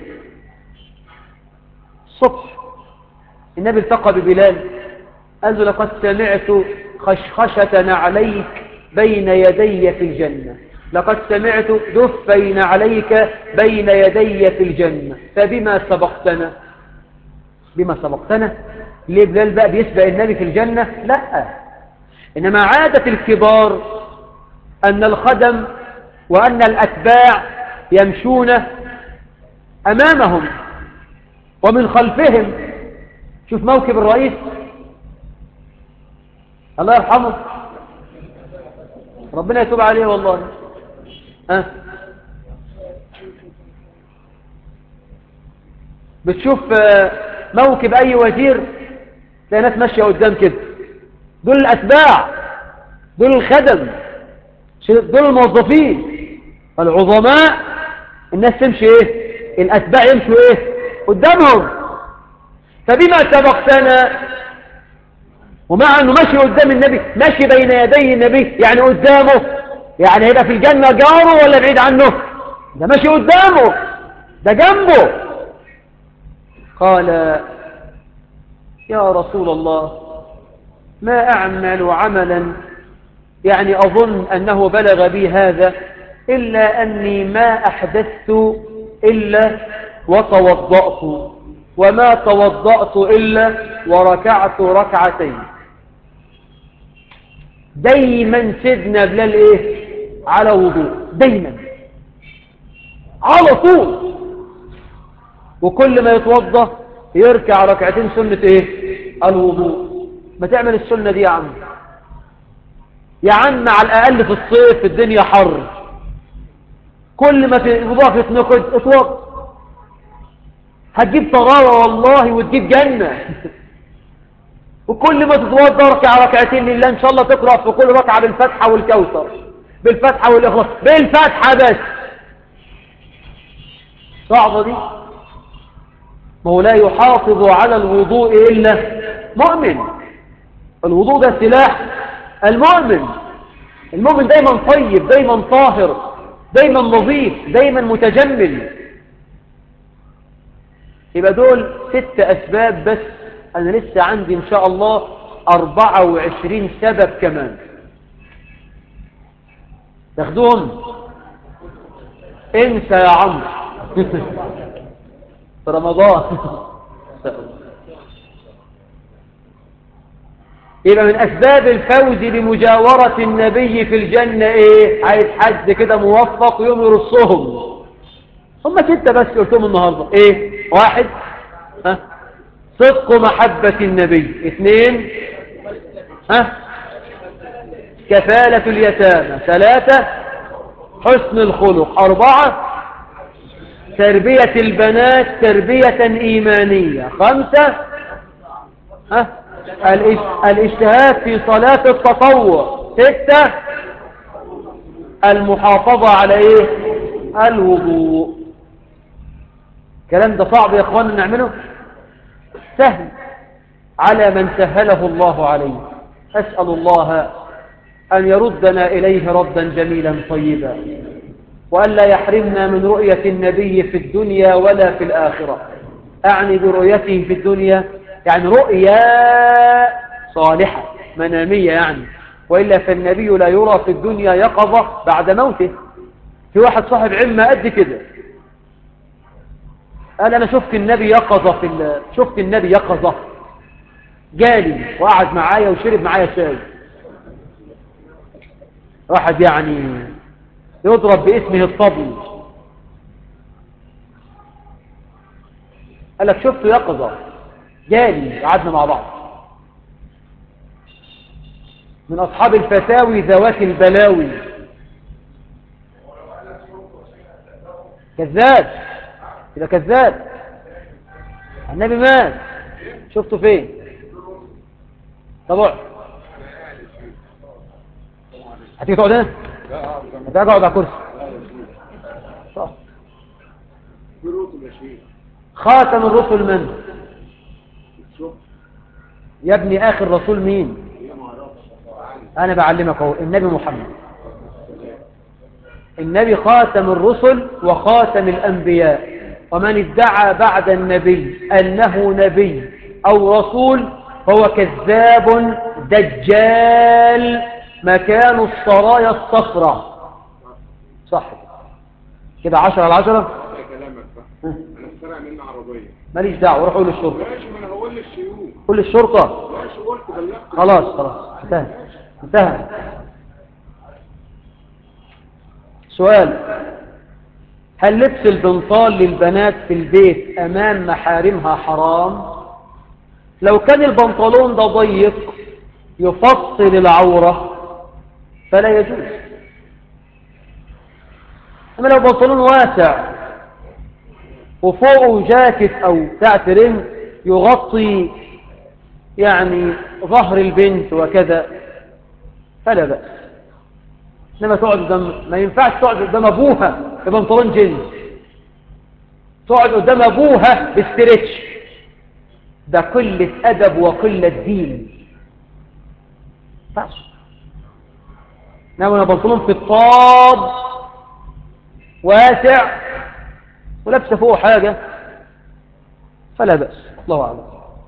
الصبح النبي التقى ببلال قال له لقد سمعت خشخشة نعليك بين يدي في الجنة لقد سمعت دفين عليك بين يدي في الجنة فبما سبقتنا بما سبقتنا ليه بلال بقى بيسبق النبي في الجنة لا إنما عادة الكبار أن الخدم وأن الأتباع يمشون أمامهم ومن خلفهم شوف موكب الرئيس الله يرحمه ربنا يتوب عليه والله أه؟ بتشوف موكب أي وزير تلاقي ناس ماشية قدام كده دول الأتباع دول الخدم دول الموظفين العظماء الناس تمشي ايه الأتباع يمشوا ايه قدامهم فبما سبقتنا ومع انه ماشي قدام النبي ماشي بين يدي النبي يعني قدامه يعني هيبقى في الجنة جاره ولا بعيد عنه ده ماشي قدامه ده جنبه قال يا رسول الله ما أعمل عملا يعني أظن أنه بلغ بي هذا إلا أني ما أحدثت إلا وتوضأت وما توضأت إلا وركعت ركعتين دايما سيدنا بلال إيه على وضوء دايما على طول وكل ما يتوضى يركع ركعتين سنة إيه الوضوء ما تعمل السنة دي يا عم يا عم على الأقل في الصيف الدنيا حر كل ما تضاف يتنقد اتوضى هتجيب طغارة والله وتجيب جنة وكل ما تتوضى اركع ركعتين لله ان شاء الله تقرأ في كل ركعة بالفتحة والكوثر بالفتحة والإخلاص بالفتحة بس صعبة دي ما هو لا يحافظ على الوضوء إلا مؤمن الوضوء ده سلاح المؤمن المؤمن دايما طيب دايما طاهر دايما نظيف دايما متجمل يبقى دول ست أسباب بس أنا لسه عندي إن شاء الله أربعة وعشرين سبب كمان تاخدوهم انسى يا عمرو في رمضان يبقى من أسباب الفوز بمجاورة النبي في الجنة إيه عايز حد كده موفق يوم يرصهم هم ستة بس قلتهم النهاردة إيه واحد ها صدق محبة النبي اثنين ها كفالة اليتامى ثلاثة حسن الخلق أربعة تربية البنات تربية إيمانية خمسة ها الاجتهاد في صلاة التطوع ستة المحافظة على ايه الوضوء الكلام ده صعب يا اخوانا نعمله سهل على من سهله الله عليه أسأل الله أن يردنا إليه ردا جميلا طيبا وأن لا يحرمنا من رؤية النبي في الدنيا ولا في الآخرة أعني برؤيته في الدنيا يعني رؤيا صالحة منامية يعني وإلا فالنبي لا يرى في الدنيا يقظة بعد موته في واحد صاحب علم قد كده قال أنا شفت النبي يقظة في ال... شفت النبي يقظة جالي وقعد معايا وشرب معايا شاي واحد يعني يضرب باسمه الطبل قال لك شفته يقظة جالي قعدنا مع بعض من أصحاب الفتاوي ذوات البلاوي كذاب يبقى كذاب النبي مات شفته فين طبعا هتيجي تقعد هنا هتيجي اقعد على كرسي صح. خاتم الرسل من يا ابني اخر رسول مين انا بعلمك اهو النبي محمد النبي خاتم الرسل وخاتم الانبياء ومن ادعى بعد النبي انه نبي او رسول فهو كذاب دجال مكان السرايا الصفراء صح كده عشرة على عشرة كلامك بقى انا اخترع منه عربيه ماليش دعوة روح قول للشرطة ماشي ما انا هقول للشيوخ قول للشرطة ماشي قلت بلغت خلاص خلاص انتهى انتهى سؤال هل لبس البنطال للبنات في البيت أمام محارمها حرام لو كان البنطلون ده ضيق يفصل العورة فلا يجوز أما لو بنطلون واسع وفوقه جاكيت أو بتاع ترن يغطي يعني ظهر البنت وكذا فلا بأس إنما تقعد قدام ما ينفعش تقعد قدام أبوها ببنطلون جينز تقعد قدام أبوها باستريتش ده قلة أدب وقلة دين ينفعش إنما أنا بنطلون في الطاب واسع ولابسه فوق حاجة فلا بأس الله أعلم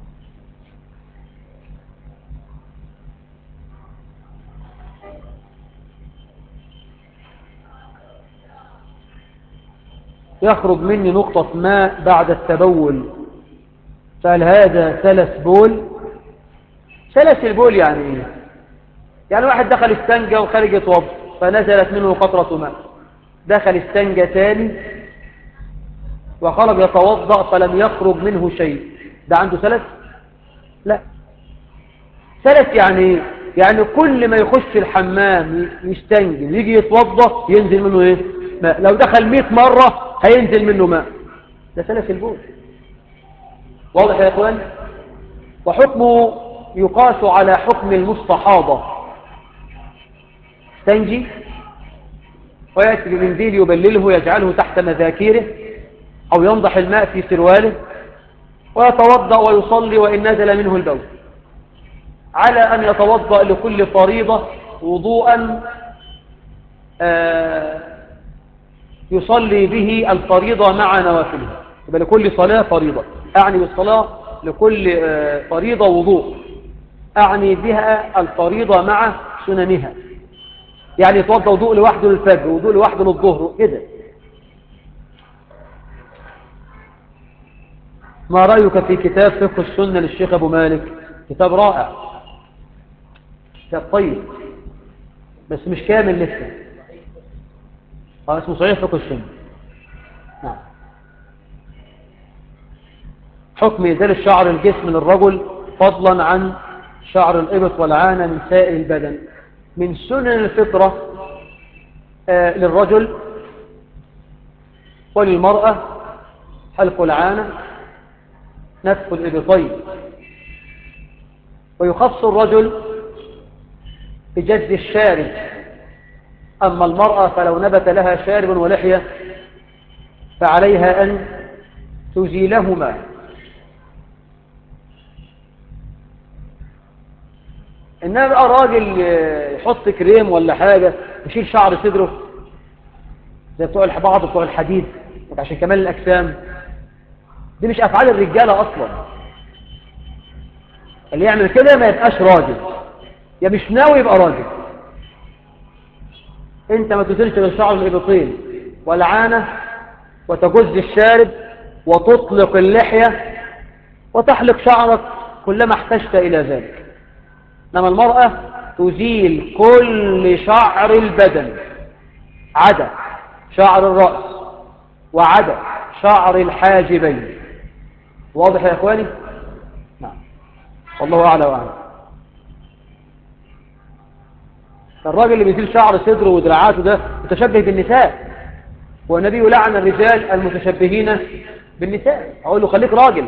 يخرج مني نقطة ماء بعد التبول فهل هذا سلس بول سلس البول يعني ايه يعني واحد دخل استنجى وخارج يتوضا فنزلت منه قطرة ماء دخل استنجى تاني وخرج يتوضا فلم يخرج منه شيء ده عنده سلس لا سلس يعني ايه يعني كل ما يخش الحمام يستنجي ويجي يتوضا ينزل منه ايه ماء لو دخل 100 مرة هينزل منه ماء ده سلس البول واضح يا اخوان وحكمه يقاس على حكم المستحاضة استنجي ويأتي بمنديل يبلله يجعله تحت مذاكيره أو ينضح الماء في سرواله ويتوضأ ويصلي وإن نزل منه البول على أن يتوضأ لكل فريضة وضوءا آه يصلي به الفريضة مع نوافلها يبقى لكل صلاة فريضة أعني بالصلاة لكل آه فريضة وضوء أعني بها الفريضة مع سننها يعني يتوضا وضوء لوحده للفجر وضوء لوحده للظهر كده ما رأيك في كتاب فقه السنة للشيخ أبو مالك كتاب رائع كتاب طيب بس مش كامل لسه اه اسمه صحيح فقه السنة نعم حكم إزالة شعر الجسم للرجل فضلا عن شعر الإبط والعانة من سائر البدن من سنن الفطرة آه للرجل وللمرأة حلق العانة نفخ الإبطين ويخص الرجل بجد الشارب أما المرأة فلو نبت لها شارب ولحية فعليها أن تزيلهما إنما بقى راجل يحط كريم ولا حاجة يشيل شعر صدره زي بتوع بعض بتوع الحديد عشان كمال الأجسام دي مش أفعال الرجالة أصلا اللي يعمل كده ما يبقاش راجل يا مش ناوي يبقى راجل انت ما تزيلش غير شعر الإبطين والعانة وتجز الشارب وتطلق اللحية وتحلق شعرك كلما احتجت إلى ذلك إنما المرأة تزيل كل شعر البدن عدا شعر الرأس وعدا شعر الحاجبين واضح يا إخواني؟ نعم والله أعلى وأعلم الراجل اللي بيزيل شعر صدره ودراعاته ده متشبه بالنساء والنبي لعن الرجال المتشبهين بالنساء أقول له خليك راجل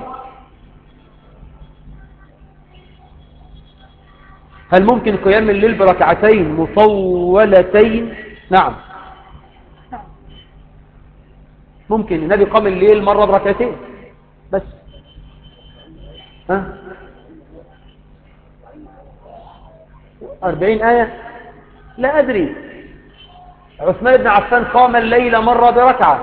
هل ممكن قيام الليل بركعتين مطولتين نعم ممكن النبي قام الليل مرة بركعتين بس ها أربعين آية لا أدري عثمان بن عفان قام الليل مرة بركعة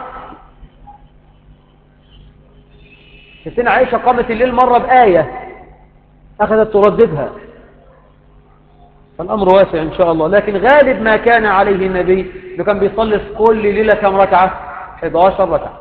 ستنا عائشة قامت الليل مرة بآية أخذت ترددها فالأمر واسع إن شاء الله لكن غالب ما كان عليه النبي اللي كان بيصلي في كل ليلة كم ركعة 11 ركعة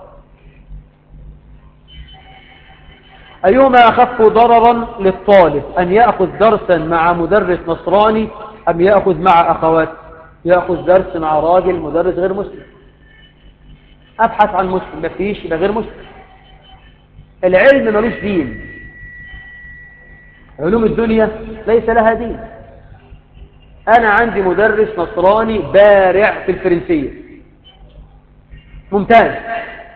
أيهما أخف ضررا للطالب أن يأخذ درسا مع مدرس نصراني أم يأخذ مع أخوات يأخذ درس مع راجل مدرس غير مسلم أبحث عن مسلم ما فيش يبقى غير مسلم العلم ملوش دين علوم الدنيا ليس لها دين أنا عندي مدرس نصراني بارع في الفرنسية ممتاز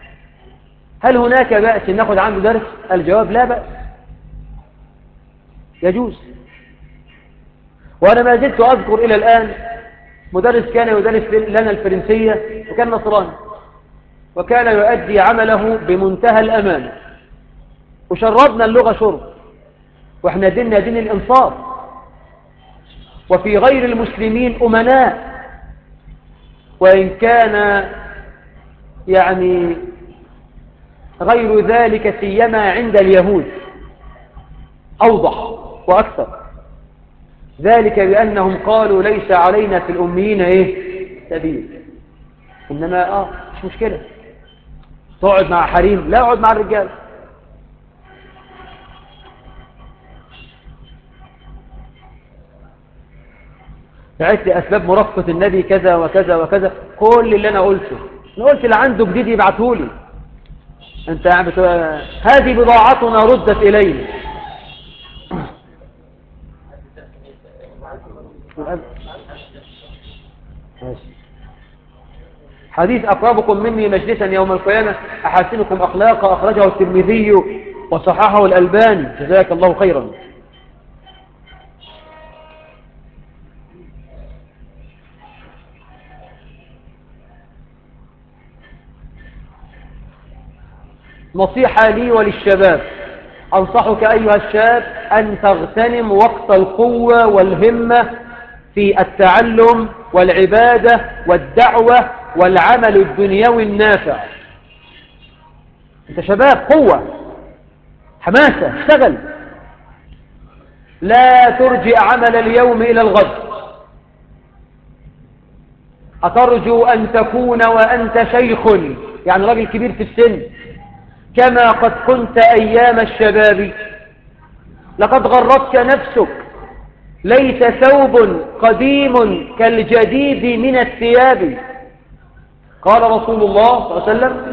هل هناك بأس ناخذ عنده درس الجواب لا بأس يجوز وأنا ما زلت أذكر إلى الآن مدرس كان يدرس لنا الفرنسية وكان نصراني وكان يؤدي عمله بمنتهى الأمان وشربنا اللغة شرب واحنا ديننا دين الإنصاف وفي غير المسلمين أمناء وإن كان يعني غير ذلك سيما عند اليهود أوضح وأكثر ذلك بأنهم قالوا ليس علينا في الأميين إيه سبيل إنما آه مش مشكلة تقعد مع حريم لا اقعد مع الرجال بعت لي أسباب مرافقة النبي كذا وكذا وكذا كل اللي أنا قلته أنا قلت اللي عنده جديد يبعته لي أنت يعني بتقول هذه بضاعتنا ردت إلينا حديث أقربكم مني مجلسا يوم القيامة أحسنكم أخلاقا أخرجه الترمذي وصححه الألباني جزاك الله خيرا نصيحة لي وللشباب أنصحك أيها الشاب أن تغتنم وقت القوة والهمة في التعلم والعبادة والدعوة والعمل الدنيوي النافع أنت شباب قوة حماسة اشتغل لا ترجع عمل اليوم إلى الغد أترجو أن تكون وأنت شيخ يعني راجل كبير في السن كما قد كنت أيام الشباب لقد غرتك نفسك ليس ثوب قديم كالجديد من الثياب قال رسول الله صلى الله عليه وسلم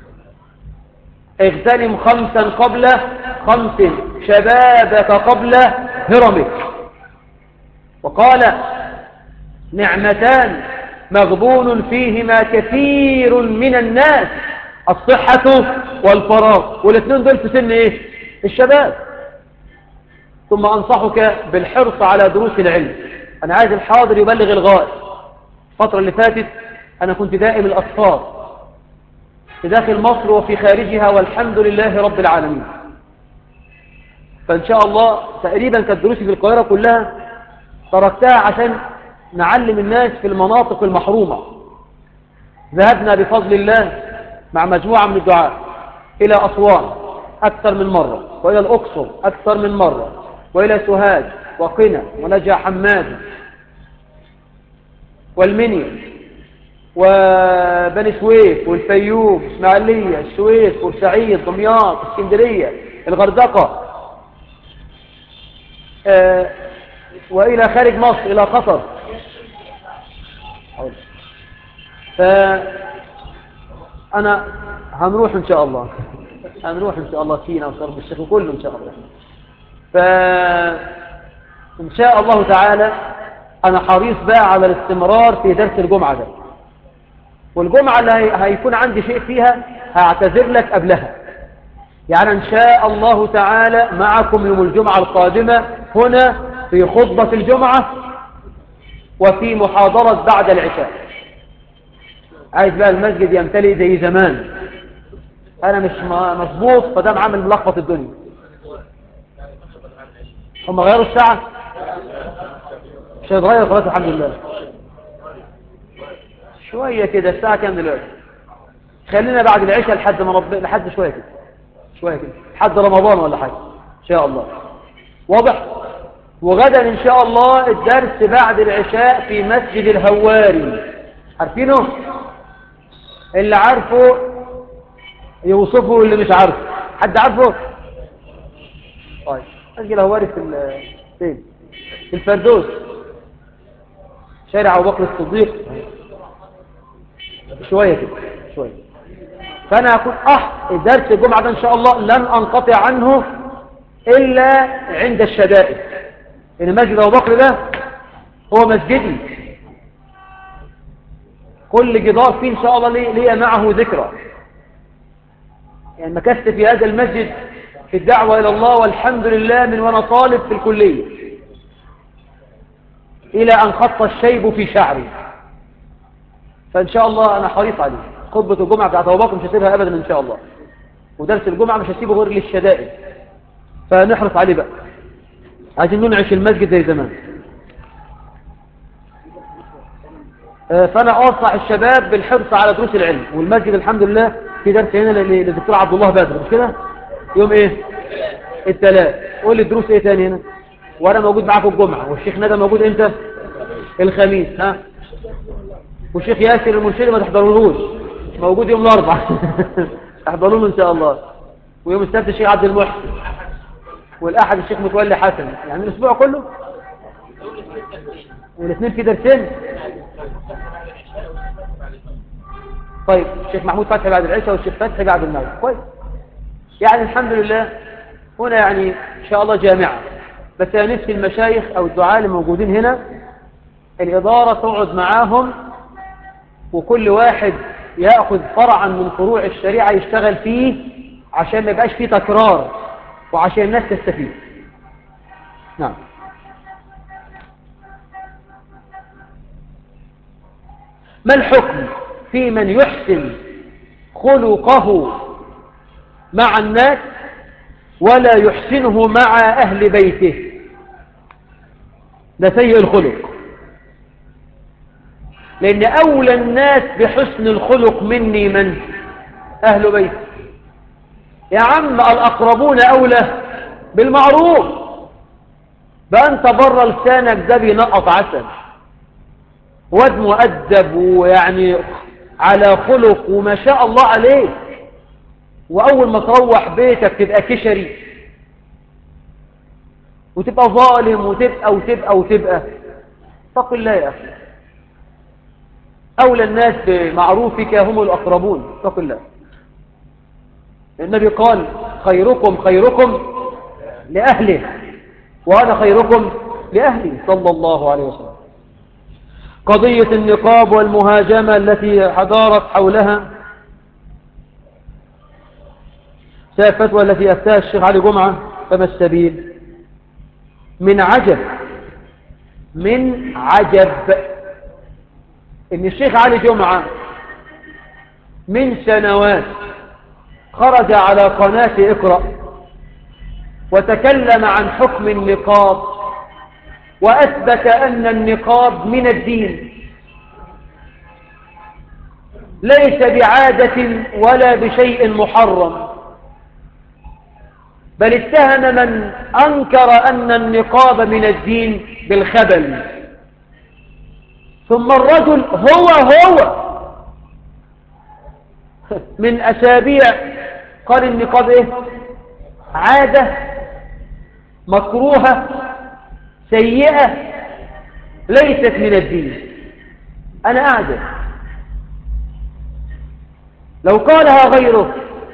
اغتنم خمسا قبل خمس شبابك قبل هرمك وقال نعمتان مغبون فيهما كثير من الناس الصحة والفراغ والاثنين دول في سن ايه الشباب ثم انصحك بالحرص على دروس العلم انا عايز الحاضر يبلغ الغائب الفترة اللي فاتت انا كنت دائم الاطفال في داخل مصر وفي خارجها والحمد لله رب العالمين فان شاء الله تقريبا كانت دروسي في القاهرة كلها تركتها عشان نعلم الناس في المناطق المحرومة ذهبنا بفضل الله مع مجموعة من الدعاء إلى أسوان أكثر من مرة وإلى الأقصر أكثر من مرة وإلى سوهاج وقنا ونجا حماد والمنيا وبني سويف والفيوم اسماعيلية السويس بورسعيد دمياط اسكندرية الغردقة آه وإلى خارج مصر إلى قطر فأنا هنروح إن شاء الله هنروح إن شاء الله سينا وشرب الشيخ وكله إن شاء الله فإن شاء الله تعالى أنا حريص بقى على الاستمرار في درس الجمعة ده والجمعة اللي هيكون عندي شيء فيها هعتذر لك قبلها يعني إن شاء الله تعالى معكم يوم الجمعة القادمة هنا في خطبة الجمعة وفي محاضرة بعد العشاء عايز بقى المسجد يمتلئ زي زمان أنا مش مظبوط فده عامل ملخبط الدنيا هم غيروا الساعة مش هيتغير خلاص الحمد لله شوية كده الساعة كام دلوقتي خلينا بعد العشاء لحد ما رب لحد شوية كده شوية كده لحد رمضان ولا حاجة إن شاء الله واضح وغدا إن شاء الله الدرس بعد العشاء في مسجد الهواري عارفينه اللي عارفه يوصفه واللي مش عارفه حد عارفه طيب مسجد الهواري في فين في الفردوس شارع أبو بكر الصديق شوية كده شوية فأنا هكون أح درس الجمعة ده إن شاء الله لن أنقطع عنه إلا عند الشدائد إن مسجد أبو بكر ده هو مسجدي كل جدار فيه إن شاء الله لي, لي معه ذكرى يعني مكثت في هذا المسجد في الدعوة إلى الله والحمد لله من وأنا طالب في الكلية إلى أن خط الشيب في شعري فإن شاء الله أنا حريص عليه خطبة الجمعة بتاعت أبو بكر مش هسيبها أبدا إن شاء الله ودرس الجمعة مش هسيبه غير للشدائد فنحرص عليه بقى عايزين ننعش المسجد زي زمان آه، فأنا أنصح الشباب بالحرص على دروس العلم والمسجد الحمد لله في درس هنا ل- للدكتور عبد الله بدر مش كده يوم ايه الثلاث قول لي الدروس ايه تاني هنا وانا موجود معاكم الجمعة والشيخ ندى موجود امتى الخميس ها والشيخ ياسر المرشدي ما تحضرونهوش موجود يوم الاربعاء تحضرون ان شاء الله ويوم السبت الشيخ عبد المحسن والاحد الشيخ متولي حسن يعني الاسبوع كله والاثنين في درسين طيب الشيخ محمود فتحي بعد العشاء والشيخ فتحي بعد المغرب كويس يعني الحمد لله هنا يعني ان شاء الله جامعة بس انا نفسي المشايخ او الدعاء اللي موجودين هنا الإدارة تقعد معاهم وكل واحد يأخذ فرعا من فروع الشريعة يشتغل فيه عشان ما يبقاش فيه تكرار وعشان الناس تستفيد نعم ما الحكم في من يحسن خلقه مع الناس ولا يحسنه مع أهل بيته ده سيء الخلق لأن أولى الناس بحسن الخلق مني من أهل بيتي يا عم الأقربون أولى بالمعروف بقى أنت بره لسانك ده بينقط عسل واد مؤدب ويعني على خلق وما شاء الله عليه وأول ما تروح بيتك تبقى كشري وتبقى ظالم وتبقى وتبقى وتبقى اتق الله يا أخي أولى الناس بمعروفك هم الأقربون اتق الله النبي قال خيركم خيركم لأهله وأنا خيركم لأهلي صلى الله عليه وسلم قضية النقاب والمهاجمة التي حضارت حولها الفتوى التي أفتاها الشيخ علي جمعة فما السبيل من عجب من عجب ان الشيخ علي جمعة من سنوات خرج على قناة اقرأ وتكلم عن حكم النقاب وأثبت أن النقاب من الدين ليس بعادة ولا بشيء محرم بل اتهم من أنكر أن النقاب من الدين بالخبل ثم الرجل هو هو من أسابيع قال النقاب إيه عادة مكروهة سيئة ليست من الدين أنا أعجب لو قالها غيره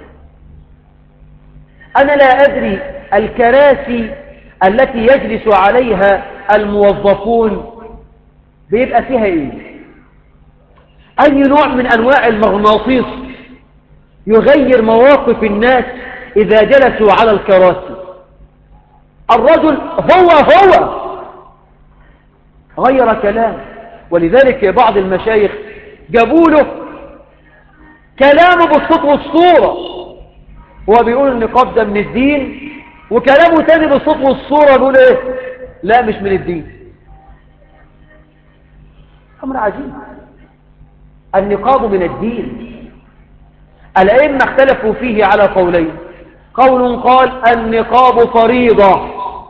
أنا لا أدري الكراسي التي يجلس عليها الموظفون بيبقى فيها إيه أي نوع من أنواع المغناطيس يغير مواقف الناس إذا جلسوا على الكراسي الرجل هو هو غير كلام ولذلك بعض المشايخ جابوا له كلامه بالصوت والصورة هو بيقول النقاب ده من الدين وكلامه تاني بالصوت والصورة بيقول ايه لا مش من الدين أمر عجيب النقاب من الدين الأئمة اختلفوا فيه على قولين قول قال النقاب فريضة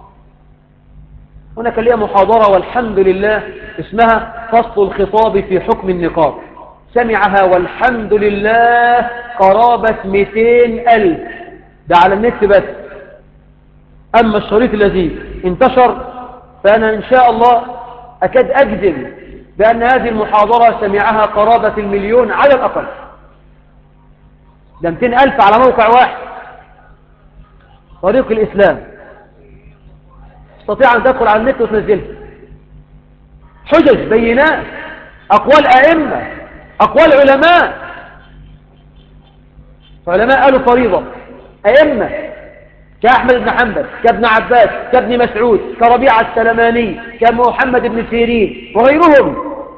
هناك لي محاضرة والحمد لله اسمها فصل الخطاب في حكم النقاب سمعها والحمد لله قرابة 200 ألف ده على النت بس أما الشريط الذي انتشر فأنا إن شاء الله أكاد أجزم بأن هذه المحاضرة سمعها قرابة المليون على الأقل ده 200 ألف على موقع واحد طريق الإسلام تستطيع أن تدخل على النت وتنزلها حجج بينات أقوال أئمة أقوال علماء علماء قالوا فريضة أئمة كأحمد بن حنبل كابن عباس كابن مسعود كربيعة السلماني كمحمد بن سيرين وغيرهم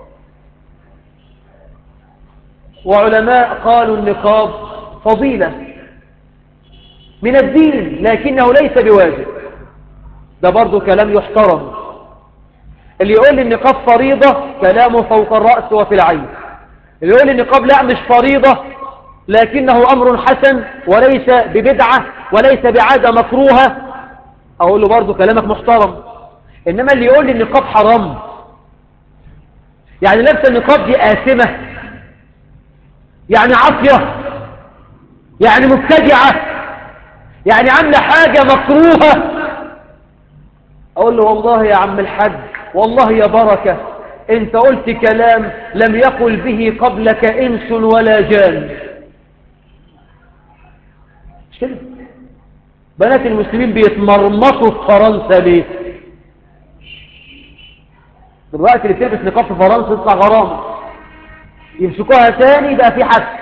وعلماء قالوا النقاب فضيلة من الدين لكنه ليس بواجب ده برضو كلام يحترم اللي يقول النقاب فريضة كلامه فوق الرأس وفي العين اللي يقول النقاب لا مش فريضة لكنه أمر حسن وليس ببدعة وليس بعادة مكروهة أقول له برضو كلامك محترم إنما اللي يقول لي النقاب حرام يعني لبس النقاب دي آثمة يعني عافية يعني مبتدعة يعني عاملة حاجة مكروهة أقول له والله يا عم الحاج والله يا بركة انت قلت كلام لم يقل به قبلك انس ولا جان مش كده بنات المسلمين بيتمرمطوا في فرنسا ليه دلوقتي اللي بتلبس نقاب في فرنسا تطلع غرامة يمسكوها تاني بقى في حبس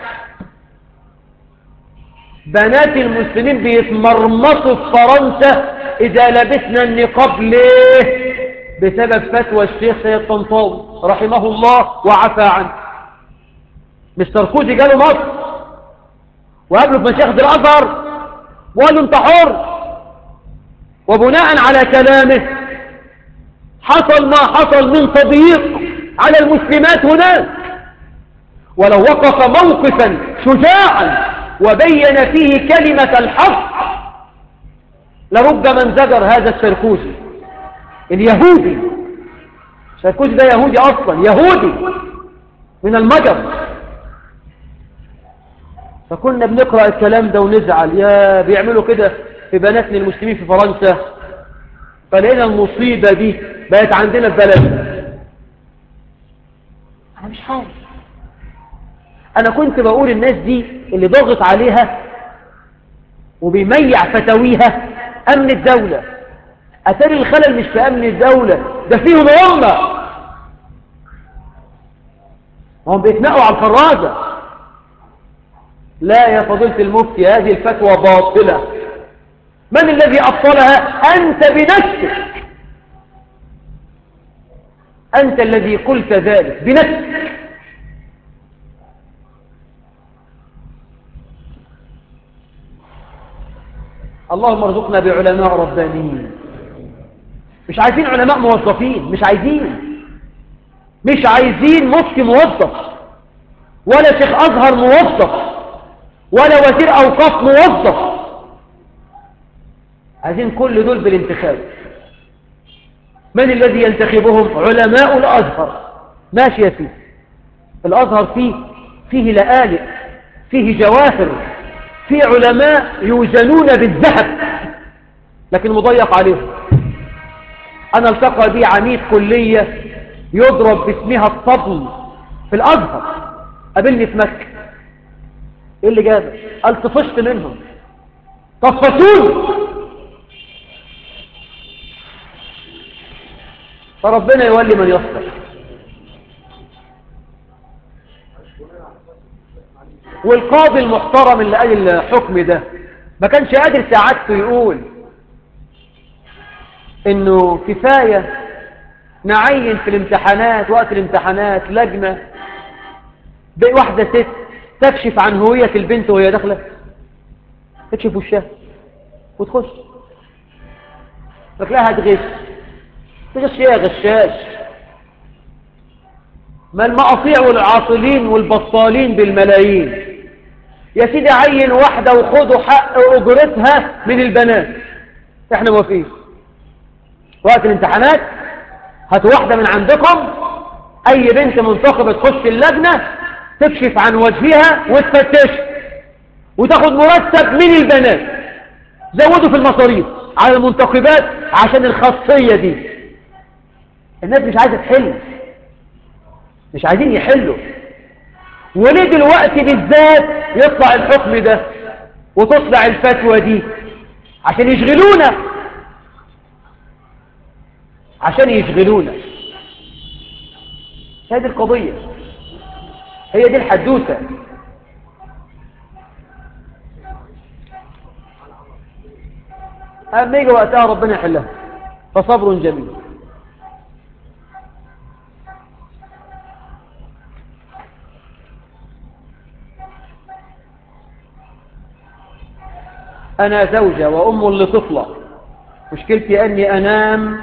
بنات المسلمين بيتمرمطوا في فرنسا إذا لبسنا النقاب ليه بسبب فتوى الشيخ سيد طنطاوي رحمه الله وعفى عنه مستر كوزي جاله مصر وقابله في مشايخ الأزهر وقال له انت حر وبناء على كلامه حصل ما حصل من تضييق على المسلمات هناك ولو وقف موقفا شجاعا وبين فيه كلمة الحق لربما انزجر هذا السركوسي اليهودي السركوسي ده يهودي أصلا يهودي من المجر فكنا بنقرأ الكلام ده ونزعل يا بيعملوا كده في بناتنا المسلمين في فرنسا فلقينا المصيبة دي بقت عندنا في بلد أنا مش عارف أنا كنت بقول الناس دي اللي ضغط عليها وبيميع فتاويها أمن الدولة أتاري الخلل مش في أمن الدولة ده فيهم هم هم بيتنقوا على الفرازة لا يا فضيلة المفتي هذه الفتوى باطلة من الذي أبطلها أنت بنفسك أنت الذي قلت ذلك بنفسك اللهم ارزقنا بعلماء ربانيين مش عايزين علماء موظفين مش عايزين مش عايزين مفتي موظف ولا شيخ أزهر موظف ولا وزير أوقاف موظف عايزين كل دول بالانتخاب من الذي ينتخبهم علماء الأزهر ماشي يا سيدي الأزهر فيه فيه لآلئ فيه جواهر في علماء يوزنون بالذهب لكن مضيق عليهم أنا التقى بي عميد كلية يضرب باسمها الطبل في الأزهر قابلني في مكة ايه اللي جابك قال طفشت منهم طفشوني فربنا يولي من يصلح والقاضي المحترم اللي قال الحكم ده ما كانش قادر ساعدته يقول انه كفاية نعين في الامتحانات وقت الامتحانات لجنة واحدة ست تكشف عن هوية البنت وهي داخلة تكشف وشها وتخش فكلاها تغش تغش ايه يا غشاش ما المقاطيع والعاطلين والبطالين بالملايين يا سيدي عين واحدة وخدوا حق أجرتها من البنات احنا موافقين وقت الامتحانات هاتوا واحدة من عندكم أي بنت منتخبة تخش اللجنة تكشف عن وجهها وتفتش وتاخد مرتب من البنات زودوا في المصاريف على المنتخبات عشان الخاصية دي الناس مش عايزة تحل مش عايزين يحلوا وليه دلوقتي بالذات يطلع الحكم ده وتطلع الفتوى دي عشان يشغلونا عشان يشغلونا هذه القضية هي دي الحدوثة أما يجي وقتها ربنا يحلها فصبر جميل أنا زوجة وأم لطفلة مشكلتي أني أنام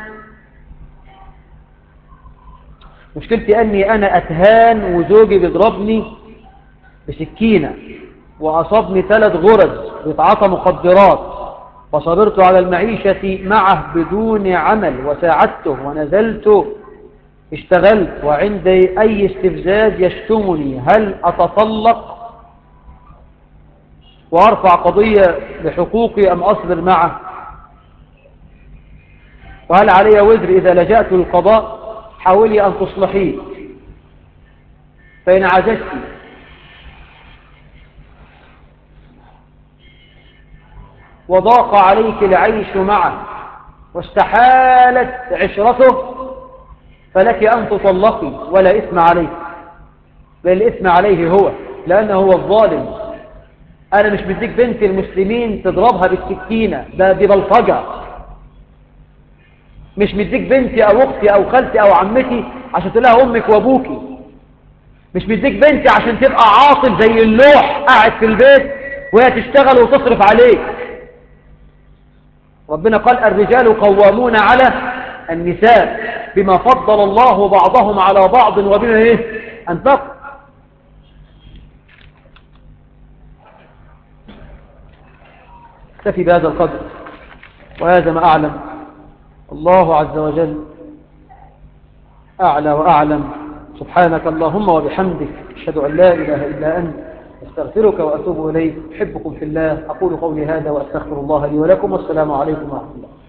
مشكلتي أني أنا أتهان وزوجي بيضربني بسكينة وأصابني ثلاث غرز بيتعاطى مخدرات فصبرت على المعيشة معه بدون عمل وساعدته ونزلت اشتغلت وعندي أي استفزاز يشتمني هل أتطلق وأرفع قضية بحقوقي أم أصبر معه وهل علي وزر إذا لجأت للقضاء حاولي أن تصلحيه فإن عجزت وضاق عليك العيش معه واستحالت عشرته فلك أن تطلقي ولا إثم عليك بل الإثم عليه هو لأنه هو الظالم أنا مش بديك بنت المسلمين تضربها بالسكينة ده دي بلطجة مش مديك بنتي أو أختي أو خالتي أو عمتي عشان تقول لها أمك وأبوكي مش مديك بنتي عشان تبقى عاطل زي اللوح قاعد في البيت وهي تشتغل وتصرف عليك ربنا قال الرجال قوامون على النساء بما فضل الله بعضهم على بعض وبما ايه انفق اكتفي بهذا القدر وهذا ما اعلم الله عز وجل اعلى واعلم سبحانك اللهم وبحمدك اشهد ان لا اله الا انت استغفرك واتوب اليك احبكم في الله اقول قولي هذا واستغفر الله لي ولكم والسلام عليكم ورحمه الله